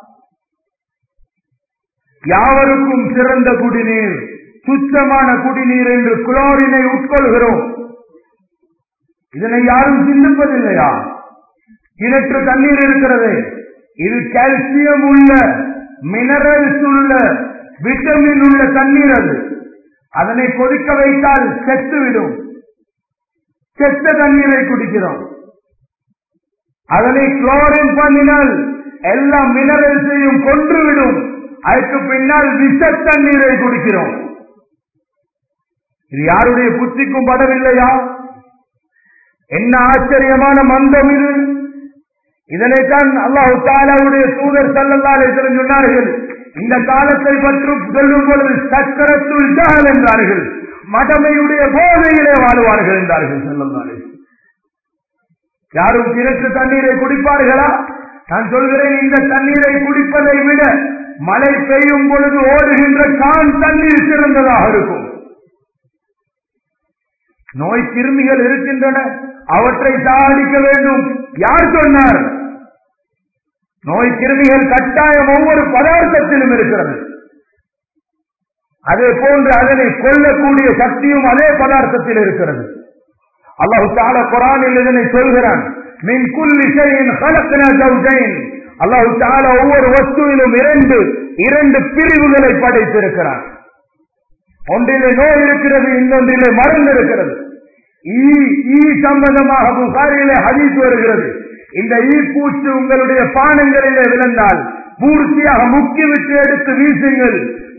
Speaker 1: யாவருக்கும் சிறந்த குடிநீர் சுத்தமான குடிநீர் என்று குளோரினை உட்கொள்கிறோம் இதனை யாரும் சிந்திப்பதில்லையா கிணற்று தண்ணீர் இருக்கிறது இது கால்சியம் உள்ள மினரல்ஸ் உள்ள விட்டமின் உள்ள தண்ணீர் அது அதனை கொதிக்க வைத்தால் செத்துவிடும் செத்த தண்ணீரை குடிக்கிறோம் அதனை குளோரின் பண்ணினால் எல்லா மினரல்ஸையும் கொன்றுவிடும் அதுக்கு பின்னால் விஷ தண்ணீரை குடிக்கிறோம் இது யாருடைய புத்திக்கும் படவில்லையா என்ன ஆச்சரியமான மந்தம் இது இதனைத்தான் அல்லாஹு தாலாவுடைய தூதர் சல்லல்லாலே சொன்னார்கள் இந்த காலத்தை பற்றி சொல்லும் பொழுது சக்கரத்துள் ஜால் என்றார்கள் மடமையுடைய போதையிலே வாழ்வார்கள் என்றார்கள் செல்லல்லாலே யாரும் கிணற்று தண்ணீரை குடிப்பார்களா நான் சொல்கிறேன் இந்த தண்ணீரை குடிப்பதை விட மழை பெய்யும் பொழுது ஓடுகின்ற கான் தண்ணீர் சிறந்ததாக இருக்கும் நோய் கிருமிகள் இருக்கின்றன அவற்றை சாடிக்க வேண்டும் யார் சொன்னார் நோய் கிருமிகள் கட்டாயம் ஒவ்வொரு பதார்த்தத்திலும் இருக்கிறது அதே போன்று அதனை கொல்லக்கூடிய சக்தியும் அதே பதார்த்தத்தில் இருக்கிறது அல்லாஹு தால குரானில் இதனை சொல்கிறான் மின் குல்லி ஷைஇன் خلقنا زوجين அல்லாஹு தால ஒவ்வொரு வஸ்துவிலும் இரண்டு இரண்டு பிரிவுகளை படைத்திருக்கிறான் ஒன்றிலே நோய் இருக்கிறது இன்னொன்றிலே மருந்து இருக்கிறது ஈ ஈ சம்பந்தமாக புகாரிலே ஹதீஸ் வருகிறது இந்த ஈ பூச்சி உங்களுடைய பானங்களிலே விழுந்தால் பூர்த்தியாக முக்கி விட்டு எடுத்து வீசுங்கள்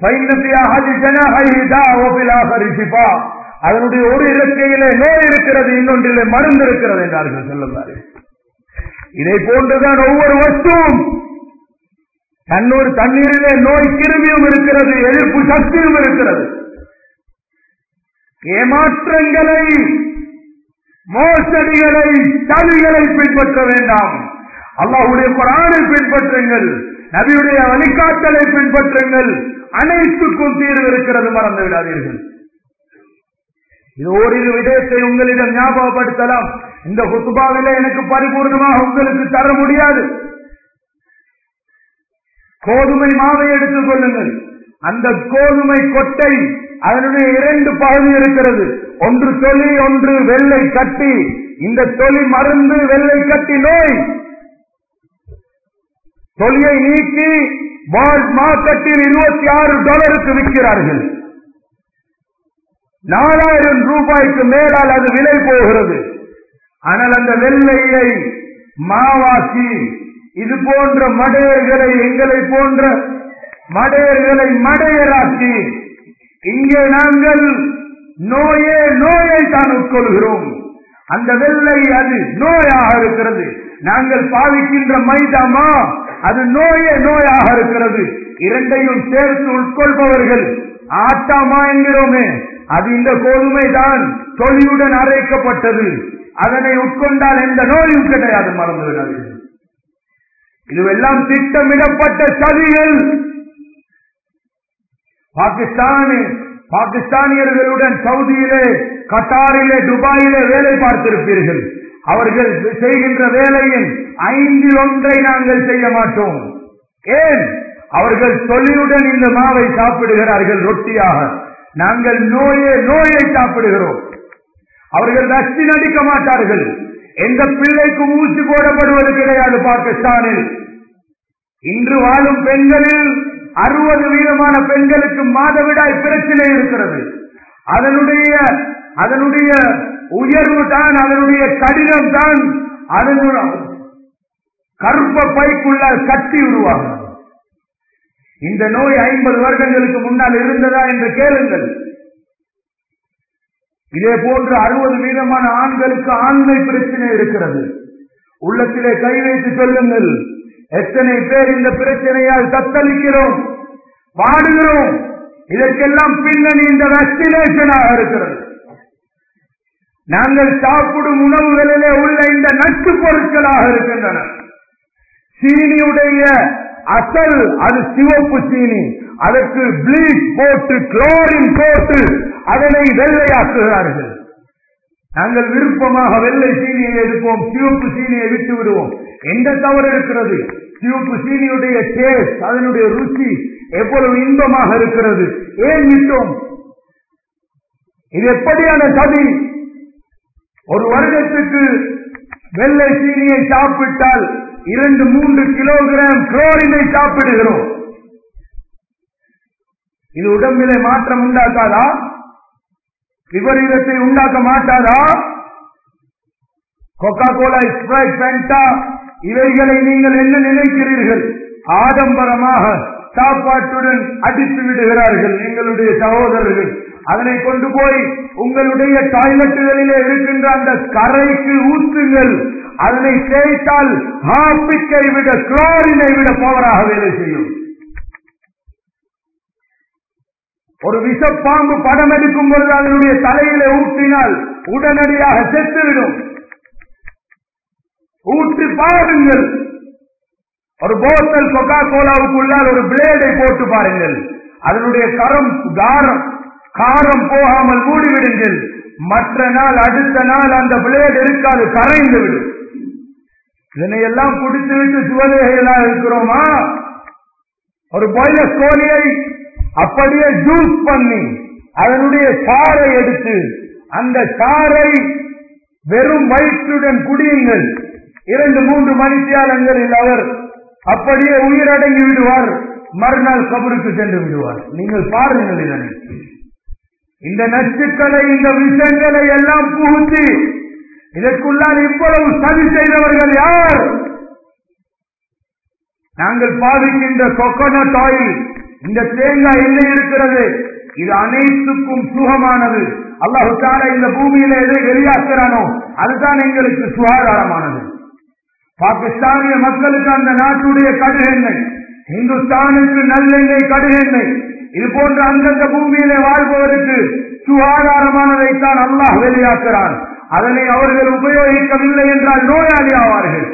Speaker 1: அதனுடைய ஒரு இலக்கையிலே நோய் இருக்கிறது இன்னொன்றிலே மருந்து இருக்கிறது என்றார்கள் சொல்லுவார்கள் இதை போன்றுதான் ஒவ்வொரு வஸ்துவும் தன்னூர் தண்ணீரிலே நோய் கிருமியும் இருக்கிறது எதிர்ப்பு சக்தியும் இருக்கிறது ஏமாற்றங்களை மோசடிகளை சதிகளை பின்பற்ற வேண்டாம் அல்லாஹுடைய குரானை பின்பற்றுங்கள் நபியுடைய வழிகாட்டலை பின்பற்றுங்கள் அனைத்துக்கும் தீர்வு இருக்கிறது மறந்து விடாதீர்கள் இது ஓரிரு விடயத்தை உங்களிடம் ஞாபகப்படுத்தலாம் இந்த குத்துபாவில எனக்கு பரிபூர்ணமாக உங்களுக்கு தர முடியாது கோதுமை மாவை எடுத்துக் கொள்ளுங்கள் அந்த கோதுமை கொட்டை அதனுடைய இரண்டு பகுதி இருக்கிறது ஒன்று தொலி ஒன்று வெள்ளை கட்டி இந்த தொலி மருந்து வெள்ளை கட்டி நோய் தொலியை நீக்கி மார்க்கெட்டில் இருபத்தி ஆறு டாலருக்கு விற்கிறார்கள் நாலாயிரம் ரூபாய்க்கு மேலால் அது விலை போகிறது ஆனால் அந்த வெள்ளையை மாவாக்கி இது போன்ற மடையர்களை எங்களை போன்ற மடையர்களை மடையராக்கி இங்கே நாங்கள் நோயே நோயை தான் உட்கொள்கிறோம் அந்த வெள்ளை அது நோயாக இருக்கிறது நாங்கள் பாவிக்கின்ற மைதாமா அது நோயே நோயாக இருக்கிறது இரண்டையும் சேர்த்து உட்கொள்பவர்கள் ஆட்டாமா என்கிறோமே அது இந்த கோதுமை தான் தொழிலுடன் அரைக்கப்பட்டது அதனை உட்கொண்டால் எந்த நோயும் கிடையாது மறந்து விடாதீர்கள் இதுவெல்லாம் திட்டமிடப்பட்ட சதிகள் பாகிஸ்தானு பாகிஸ்தானியர்களுடன் சவுதியிலே கட்டாரிலே துபாயிலே வேலை பார்த்திருப்பீர்கள் அவர்கள் செய்கின்ற வேலையின் ஐந்தில் ஒன்றை நாங்கள் செய்ய மாட்டோம் ஏன் அவர்கள் தொழிலுடன் இந்த மாவை சாப்பிடுகிறார்கள் ரொட்டியாக நாங்கள் நோயே நோயை சாப்பிடுகிறோம் அவர்கள் ரஷ்டி நடிக்க மாட்டார்கள் எந்த பிள்ளைக்கும் ஊசி போடப்படுவது கிடையாது பாகிஸ்தானில் இன்று வாழும் பெண்களில் அறுபது வீதமான பெண்களுக்கு மாதவிடாய் பிரச்சனை இருக்கிறது அதனுடைய அதனுடைய உயர்வு தான் அதனுடைய கடினம் தான் அதனுடைய கருப்ப பைக்குள்ள கட்டி உருவாகும் இந்த நோய் ஐம்பது வருடங்களுக்கு முன்னால் இருந்ததா என்று கேளுங்கள் இதே போன்று அறுபது வீதமான ஆண்களுக்கு ஆண்மை பிரச்சனை இருக்கிறது உள்ளத்திலே கை வைத்து சொல்லுங்கள் எத்தனை பேர் இந்த பிரச்சனையால் தத்தளிக்கிறோம் பாடுகிறோம் இதற்கெல்லாம் பின்னணி இந்த வேக்சினேஷனாக இருக்கிறது நாங்கள் சாப்பிடும் உணவுகளிலே உள்ள இந்த நச்சு பொருட்களாக இருக்கின்றன சீனியுடைய அசல் அது சிவப்பு சீனி அதற்கு பிளீச் போட்டு குளோரின் போட்டு அதனை வெள்ளையாக்குகிறார்கள் நாங்கள் விருப்பமாக வெள்ளை சீனியை எடுப்போம் சிவப்பு சீனியை விட்டு விடுவோம் எந்த தவறு இருக்கிறது சிவப்பு சீனியுடைய டேஸ்ட் அதனுடைய ருசி எவ்வளவு இன்பமாக இருக்கிறது ஏன் விட்டோம் இது எப்படியான சதி ஒரு வருடத்துக்கு வெள்ளை சீனியை சாப்பிட்டால் இரண்டு மூன்று கிலோகிராம் குளோரினை சாப்பிடுகிறோம் இது உடம்பிலே மாற்றம் உண்டாக்காதா விபரீதத்தை உண்டாக்க மாட்டாதா கொக்கா கோலா ஸ்ப்ரைட் பென்டா இவைகளை நீங்கள் என்ன நினைக்கிறீர்கள் ஆடம்பரமாக சாப்பாட்டுடன் அடித்து விடுகிறார்கள் எங்களுடைய சகோதரர்கள் அதனை கொண்டு போய் உங்களுடைய டாய்லெட்டுகளிலே இருக்கின்ற அந்த கரைக்கு ஊற்றுங்கள் அதனை தேய்த்தால் ஹாப்பிக்கை விட குளோரினை விட பவராக வேலை செய்யும் ஒரு விஷப்பாம்பு படம் எடுக்கும் பொழுது அதனுடைய தலையிலே ஊற்றினால் உடனடியாக செத்துவிடும் ஊற்றி பாருங்கள் ஒரு போத்தல் கொக்கா கோலாவுக்குள்ளால் ஒரு பிளேடை போட்டு பாருங்கள் அதனுடைய கரம் காரம் காரம் போகாமல் மூடிவிடுங்கள் மற்ற நாள் அடுத்த நாள் அந்த பிளேடு இருக்காது கரைந்து விடும் இதனை எல்லாம் குடித்து விட்டு சுவதேகைகளா இருக்கிறோமா ஒரு பாய்லர் கோழியை அப்படியே ஜூஸ் பண்ணி அதனுடைய சாறை எடுத்து அந்த சாறை வெறும் வயிற்றுடன் குடியுங்கள் இரண்டு மூன்று மணித்தியாலங்களில் அவர் அப்படியே உயிரடங்கி விடுவார் மறுநாள் கபருக்கு சென்று விடுவார் நீங்கள் பாருங்கள் இதனை இந்த நச்சுக்களை இந்த விஷயங்களை எல்லாம் புகுத்தி இதற்குள்ளால் இவ்வளவு சதி செய்தவர்கள் யார் நாங்கள் பாவிக்கின்ற கொக்கோனட் ஆயில் இந்த தேங்காய் எண்ணெய் இருக்கிறது இது அனைத்துக்கும் சுகமானது அல்லாஹு தாலா இந்த பூமியில எதை வெளியாக்குறானோ அதுதான் எங்களுக்கு சுகாதாரமானது பாகிஸ்தானிய மக்களுக்கு அந்த நாட்டுடைய கடுகெண்ணெய் இந்துஸ்தானுக்கு நல்லெண்ணெய் கடுகெண்ணெய் இது போன்ற அந்தந்த பூமியிலே வாழ்பவருக்கு சுகாதாரமானதைத்தான் அல்லாஹ் வெளியாக்குறான் அதனை அவர்கள் உபயோகிக்கவில்லை என்றால் நோயாளி ஆவார்கள்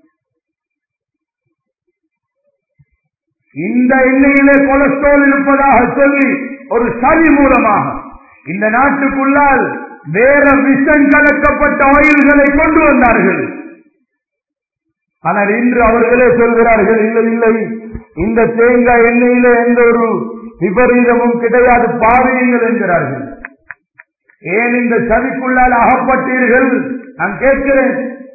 Speaker 1: இந்த எண்ணெயிலே கொலஸ்ட்ரால் இருப்பதாக சொல்லி ஒரு சரி மூலமாக இந்த நாட்டுக்குள்ளால் வேற விஷம் கலக்கப்பட்ட ஆயில்களை கொண்டு வந்தார்கள் ஆனால் இன்று அவர்களே சொல்கிறார்கள் இல்லை இல்லை இந்த தேங்காய் எண்ணெயில எந்த ஒரு விபரீதமும் கிடையாது பாவியுங்கள் என்கிறார்கள் ஏன் இந்த சதிக்குள்ளால் அகப்பட்டீர்கள் நான் கேட்கிறேன்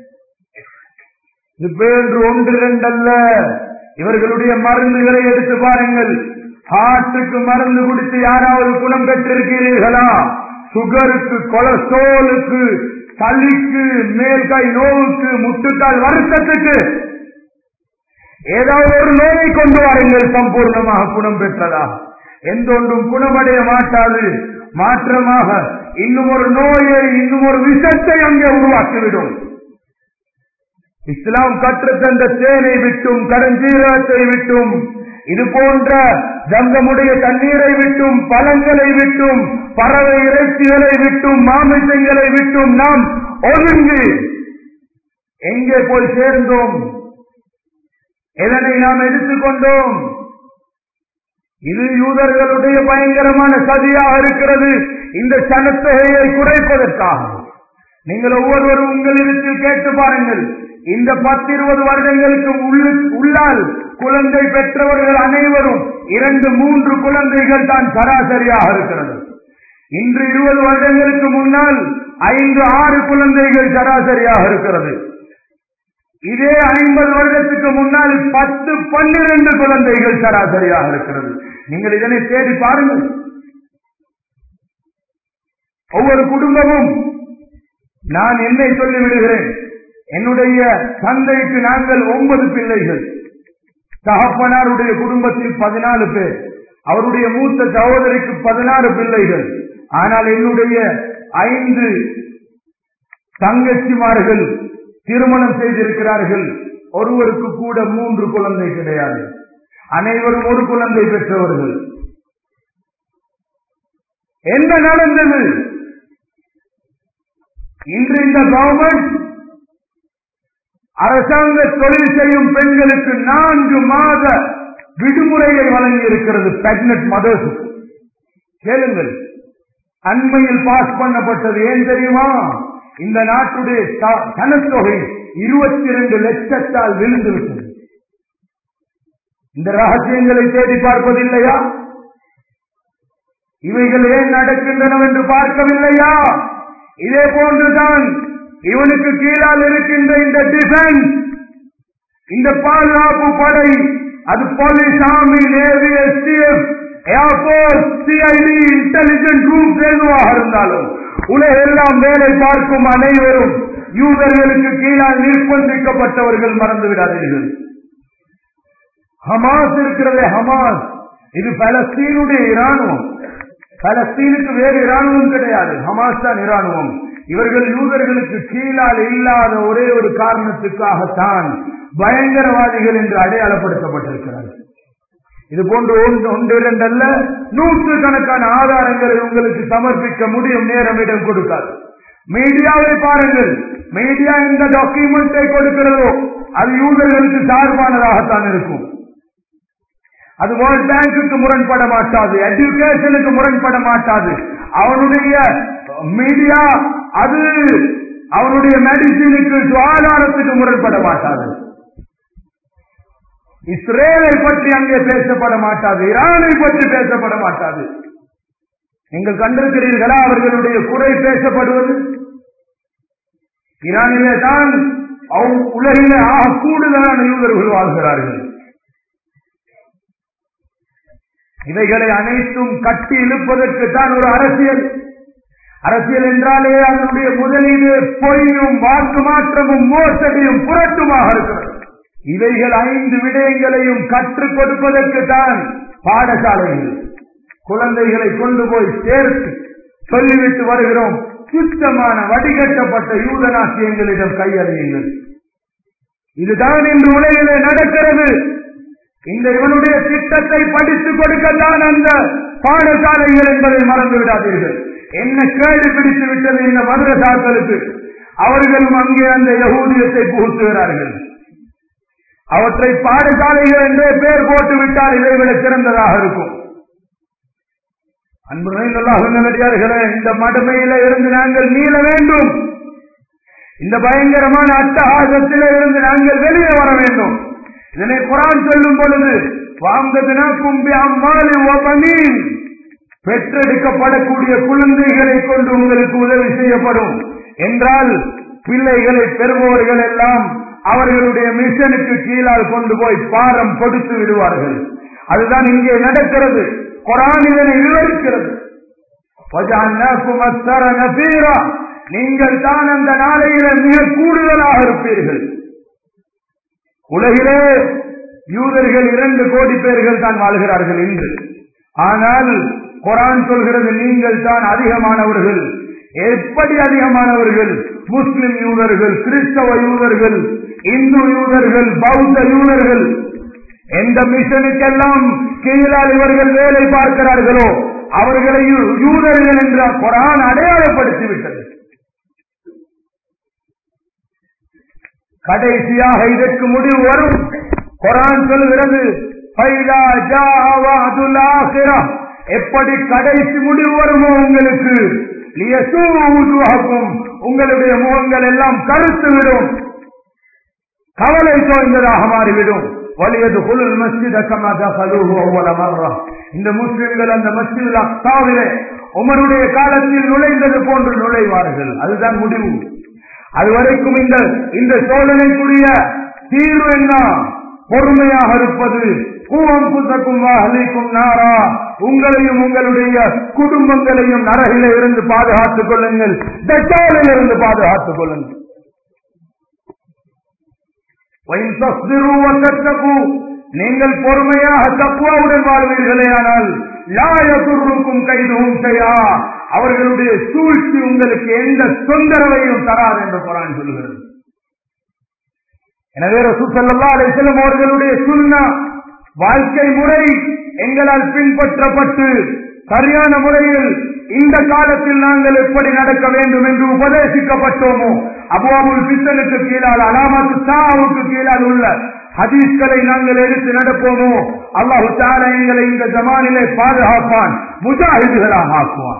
Speaker 1: இது பேன்று ஒன்று இரண்டல்ல இவர்களுடைய மருந்துகளை எடுத்து பாருங்கள் ஹார்ட்டுக்கு மருந்து குடித்து யாராவது குணம் பெற்றிருக்கிறீர்களா சுகருக்கு கொலஸ்ட்ரோலுக்கு சளிக்கு மேல்கை நோவுக்கு முட்டுக்கால் வருத்தத்துக்கு ஏதாவது ஒரு நோயை கொண்டு வாருங்கள் சம்பூர்ணமாக குணம் பெற்றதா எந்த ஒன்றும் குணமடைய மாட்டாது மாற்றமாக இன்னும் ஒரு நோயை இன்னும் ஒரு விஷத்தை அங்கே உருவாக்கிவிடும் இஸ்லாம் கற்றுத்தந்த தேனை விட்டும் கருஞ்சீரகத்தை விட்டும் இது போன்ற கங்கமுடைய தண்ணீரை விட்டும் பழங்களை விட்டும் பறவை இறைச்சிகளை விட்டும் மாமிசங்களை விட்டும் நாம் ஒதுங்கி எங்கே போய் சேர்ந்தோம் எதனை நாம் எடுத்துக்கொண்டோம் இது யூதர்களுடைய பயங்கரமான சதியாக இருக்கிறது இந்த சனத்தொகையை குறைப்பதற்காக நீங்கள் ஒவ்வொருவரும் உங்களிடத்தில் கேட்டு பாருங்கள் இந்த பத்து இருபது வருடங்களுக்கு உள்ளால் குழந்தை பெற்றவர்கள் அனைவரும் இரண்டு மூன்று குழந்தைகள் தான் சராசரியாக இருக்கிறது இன்று இருபது வருடங்களுக்கு முன்னால் ஐந்து ஆறு குழந்தைகள் சராசரியாக இருக்கிறது இதே ஐம்பது வருடத்துக்கு முன்னால் பத்து பன்னிரண்டு குழந்தைகள் சராசரியாக இருக்கிறது நீங்கள் இதனை தேடி பாருங்கள் ஒவ்வொரு குடும்பமும் நான் என்னை சொல்லிவிடுகிறேன் என்னுடைய தந்தைக்கு நாங்கள் ஒன்பது பிள்ளைகள் தகப்பனாருடைய குடும்பத்தில் பதினாலு பேர் அவருடைய மூத்த சகோதரிக்கு பதினாறு பிள்ளைகள் ஆனால் என்னுடைய ஐந்து தங்கச்சிமார்கள் திருமணம் செய்திருக்கிறார்கள் ஒருவருக்கு கூட மூன்று குழந்தை கிடையாது அனைவரும் ஒரு குழந்தை பெற்றவர்கள் என்ன நடந்தது இன்று இந்த கவர்மெண்ட் அரசாங்க தொழில் செய்யும் பெண்களுக்கு நான்கு மாத விடுமுறையை வழங்கி இருக்கிறது பிரெக்னட் மதர்ஸ் கேளுங்கள் அண்மையில் பாஸ் பண்ணப்பட்டது ஏன் தெரியுமா இந்த நாட்டுடைய சனத்தொகை இருபத்தி இரண்டு லட்சத்தால் விழுந்து விட்டது இந்த ரகசியங்களை தேடி பார்ப்பதில்லையா இவைகள் ஏன் நடக்கின்றன என்று பார்க்கவில்லையா இதே போன்றுதான் இவனுக்கு கீழால் இருக்கின்ற இந்த டிஃபென்ஸ் இந்த பாதுகாப்பு படை அது police army navy STF airport CID intelligent group எதுவாக இருந்தாலும் உலகெல்லாம் வேலை பார்க்கும் அனைவரும் யூதர்களுக்கு கீழால் நிர்பந்திக்கப்பட்டவர்கள் மறந்து விடாதீர்கள் ஹமாஸ் இருக்கிறதே ஹமாஸ் இது பலஸ்தீனுடைய இராணுவம் பலஸ்தீனுக்கு வேறு இராணுவம் கிடையாது ஹமாஸ் தான் இராணுவம் இவர்கள் யூதர்களுக்கு கீழால் இல்லாத ஒரே ஒரு காரணத்துக்காகத்தான் பயங்கரவாதிகள் என்று அடையாளப்படுத்தப்பட்டிருக்கிறார்கள் இது போன்று ஒன்று ஒன்று இரண்டல்ல நூற்று கணக்கான ஆதாரங்களை உங்களுக்கு சமர்ப்பிக்க முடியும் நேரம் இடம் கொடுக்காது மீடியாவை பாருங்கள் மீடியா இந்த டாக்குமெண்டை கொடுக்கிறதோ அது யூதர்களுக்கு சார்பானதாகத்தான் இருக்கும் அது வேர்ல்ட் பேங்குக்கு முரண்பட மாட்டாது எஜுகேஷனுக்கு முரண்பட மாட்டாது அவனுடைய மீடியா அது அவனுடைய மெடிசினுக்கு சுகாதாரத்துக்கு முரண்பட மாட்டாது இஸ்ரேலை பற்றி அங்கே பேசப்பட மாட்டாது ஈரானை பற்றி பேசப்பட மாட்டாது நீங்கள் கண்டிருக்கிறீர்களா அவர்களுடைய குறை பேசப்படுவது ஈரானிலே தான் உலகிலே ஆக கூடுதலான யூதர்கள் வாழ்கிறார்கள் இவைகளை அனைத்தும் கட்டி இழுப்பதற்கு தான் ஒரு அரசியல் அரசியல் என்றாலே அதனுடைய முதலீடு பொய்யும் வாக்கு மாற்றமும் மோசடியும் புரட்டுமாக இருக்கிறது இவைகள் ஐந்து விடயங்களையும் கற்றுக் கொடுப்பதற்கு தான் பாடசாலைகள் குழந்தைகளை கொண்டு போய் சேர்த்து சொல்லிவிட்டு வருகிறோம் சுத்தமான வடிகட்டப்பட்ட யூதநாசியங்களிடம் கையறியுங்கள் இதுதான் இன்று உலகிலே நடக்கிறது இந்த இவனுடைய திட்டத்தை படித்துக் கொடுக்கத்தான் அந்த பாடசாலைகள் என்பதை மறந்து விடாதீர்கள் என்ன கேடு பிடித்து விட்டது இந்த மதுரசாக்களுக்கு அவர்களும் அங்கே அந்த யகூதியத்தை புகுத்துகிறார்கள் அவற்றை பாடசாலைகள் என்றே பெயர் போட்டு விட்டால் இதைவிட சிறந்ததாக இருக்கும் அன்பு நல்லடியார்களே இந்த மடமையில இருந்து நாங்கள் மீள வேண்டும் இந்த பயங்கரமான அட்டகாசத்திலே இருந்து நாங்கள் வெளியே வர வேண்டும் இதனை குரான் சொல்லும் பொழுது வாங்கதுனா கும்பி அம்மாலி ஒபனீன் பெற்றெடுக்கப்படக்கூடிய குழந்தைகளை கொண்டு உங்களுக்கு உதவி செய்யப்படும் என்றால் பிள்ளைகளை பெறுபவர்கள் எல்லாம் அவர்களுடைய மிஷனுக்கு கீழால் கொண்டு போய் பாரம் கொடுத்து விடுவார்கள் அதுதான் இங்கே நடக்கிறது குரான் இதனை விவரிக்கிறது நீங்கள் தான் அந்த நாளையில மிக கூடுதலாக இருப்பீர்கள் உலகிலே யூதர்கள் இரண்டு கோடி பேர்கள் தான் வாழ்கிறார்கள் இன்று ஆனால் குரான் சொல்கிறது நீங்கள் தான் அதிகமானவர்கள் எப்படி அதிகமானவர்கள் முஸ்லிம் யூதர்கள் கிறிஸ்தவ யூதர்கள் இந்து யூதர்கள் பௌத்த யூதர்கள் எந்த மிஷனுக்கெல்லாம் கீழால் இவர்கள் வேலை பார்க்கிறார்களோ அவர்களை யூதர்கள் என்ற குரான் அடையாளப்படுத்திவிட்டது கடைசியாக இதற்கு முடிவு வரும் குரான் சொல்கிறது எப்படி கடைசி முடிவு வருமோ உங்களுக்கு உங்களுடைய முகங்கள் எல்லாம் கருத்து விடும் கவலை தோய்ந்ததாக மாறிவிடும் வலியது குலுல் மஸ்ஜித இந்த முஸ்லிம்கள் அந்த மஸ்ஜித் அக்தாவிலே உமருடைய காலத்தில் நுழைந்தது போன்று நுழைவார்கள் அதுதான் முடிவு அதுவரைக்கும் இந்த இந்த சோதனைக்குரிய தீர்வு என்ன பொறுமையாக இருப்பது கூவம் புத்தக்கும் அழிக்கும் நாரா உங்களையும் உங்களுடைய குடும்பங்களையும் நரகில இருந்து பாதுகாத்துக் கொள்ளுங்கள் தச்சாலில் இருந்து பாதுகாத்துக் கொள்ளுங்கள் நீங்கள் பொறுமையாக தப்புவாவுடன் வாழ்வீர்களே ஆனால் லாயதுருக்கும் கைதுவும் செய்யா அவர்களுடைய சூழ்ச்சி உங்களுக்கு எந்த தொந்தரவையும் தராது என்று குரான் சொல்கிறது எனவே ரசூசல்லா அலிசல்லம் அவர்களுடைய சுண்ணா வாழ்க்கை முறை எங்களால் பின்பற்றப்பட்டு சரியான முறையில் இந்த காலத்தில் நாங்கள் எப்படி நடக்க வேண்டும் என்று உபதேசிக்கப்பட்டோமோ அபுவாபுல் பித்தனுக்கு கீழால் அலாமத்து சாவுக்கு கீழால் உள்ள ஹதீஸ்களை நாங்கள் எடுத்து நடப்போமோ அல்லாஹு தார எங்களை இந்த ஜமானிலே பாதுகாப்பான் முஜாஹிதுகளாக ஆக்குவான்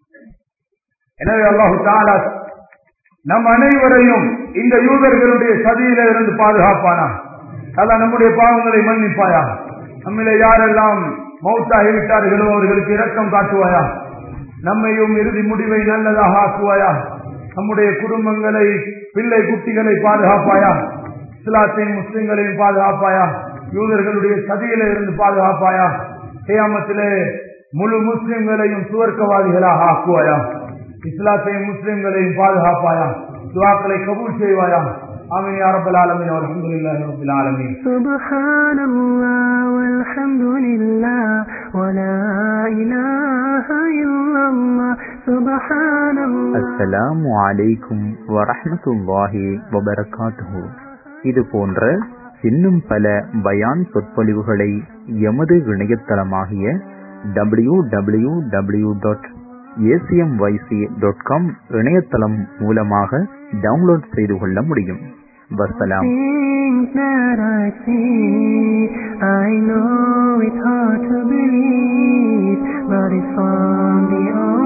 Speaker 1: எனவே அல்லாஹு தாலா நம் அனைவரையும் இந்த யூதர்களுடைய சதியில இருந்து பாதுகாப்பானா அதான் நம்முடைய பாவங்களை மன்னிப்பாயா நம்மிலே யாரெல்லாம் மௌத்தாகிவிட்டார்களோ அவர்களுக்கு இரக்கம் காட்டுவாயா நம்மையும் இறுதி முடிவை நல்லதாக ஆக்குவாயா நம்முடைய குடும்பங்களை பிள்ளை குட்டிகளை பாதுகாப்பாயா இஸ்லாத்தையும் முஸ்லிம்களையும் பாதுகாப்பாயா யூதர்களுடைய சதியில இருந்து பாதுகாப்பாயா கியாமத்திலே முழு முஸ்லிம்களையும் சுவர்க்கவாதிகளாக ஆக்குவாயா இஸ்லாத்தையும் முஸ்லிம்களையும் பாதுகாப்பாயா துவாக்களை கபூல் செய்வாயா آمين يا رب العالمين والحمد لله رب العالمين
Speaker 2: سبحان الله والحمد لله ولا إله إلا الله سبحان الله
Speaker 3: அஸ்ஸலாமு அலைக்கும் வரஹ்மத்துல்லாஹி வபரகாத்துஹு இது போன்ற இன்னும் பல பயான் சொற்பொழிவுகளை எமது இணையதளமாகிய W W W dot ACMYC dot com இணையதளம் மூலமாக டவுன்லோட் செய்து கொள்ள முடியும் வசலாம்
Speaker 2: Things that I see, I know it's hard to believe, but it's from the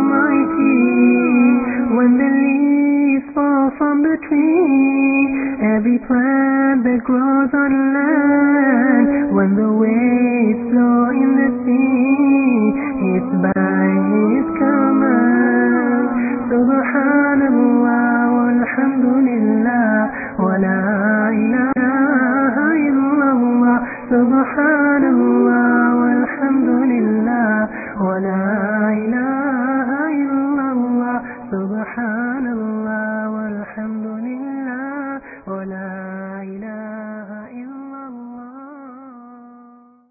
Speaker 2: Almighty. When the leaves fall from the tree, every plant that grows on land, when the waves flow in the sea, it's by His command. Subhanallah, walhamdulillah, wa la ilaha illallah, subhanallah.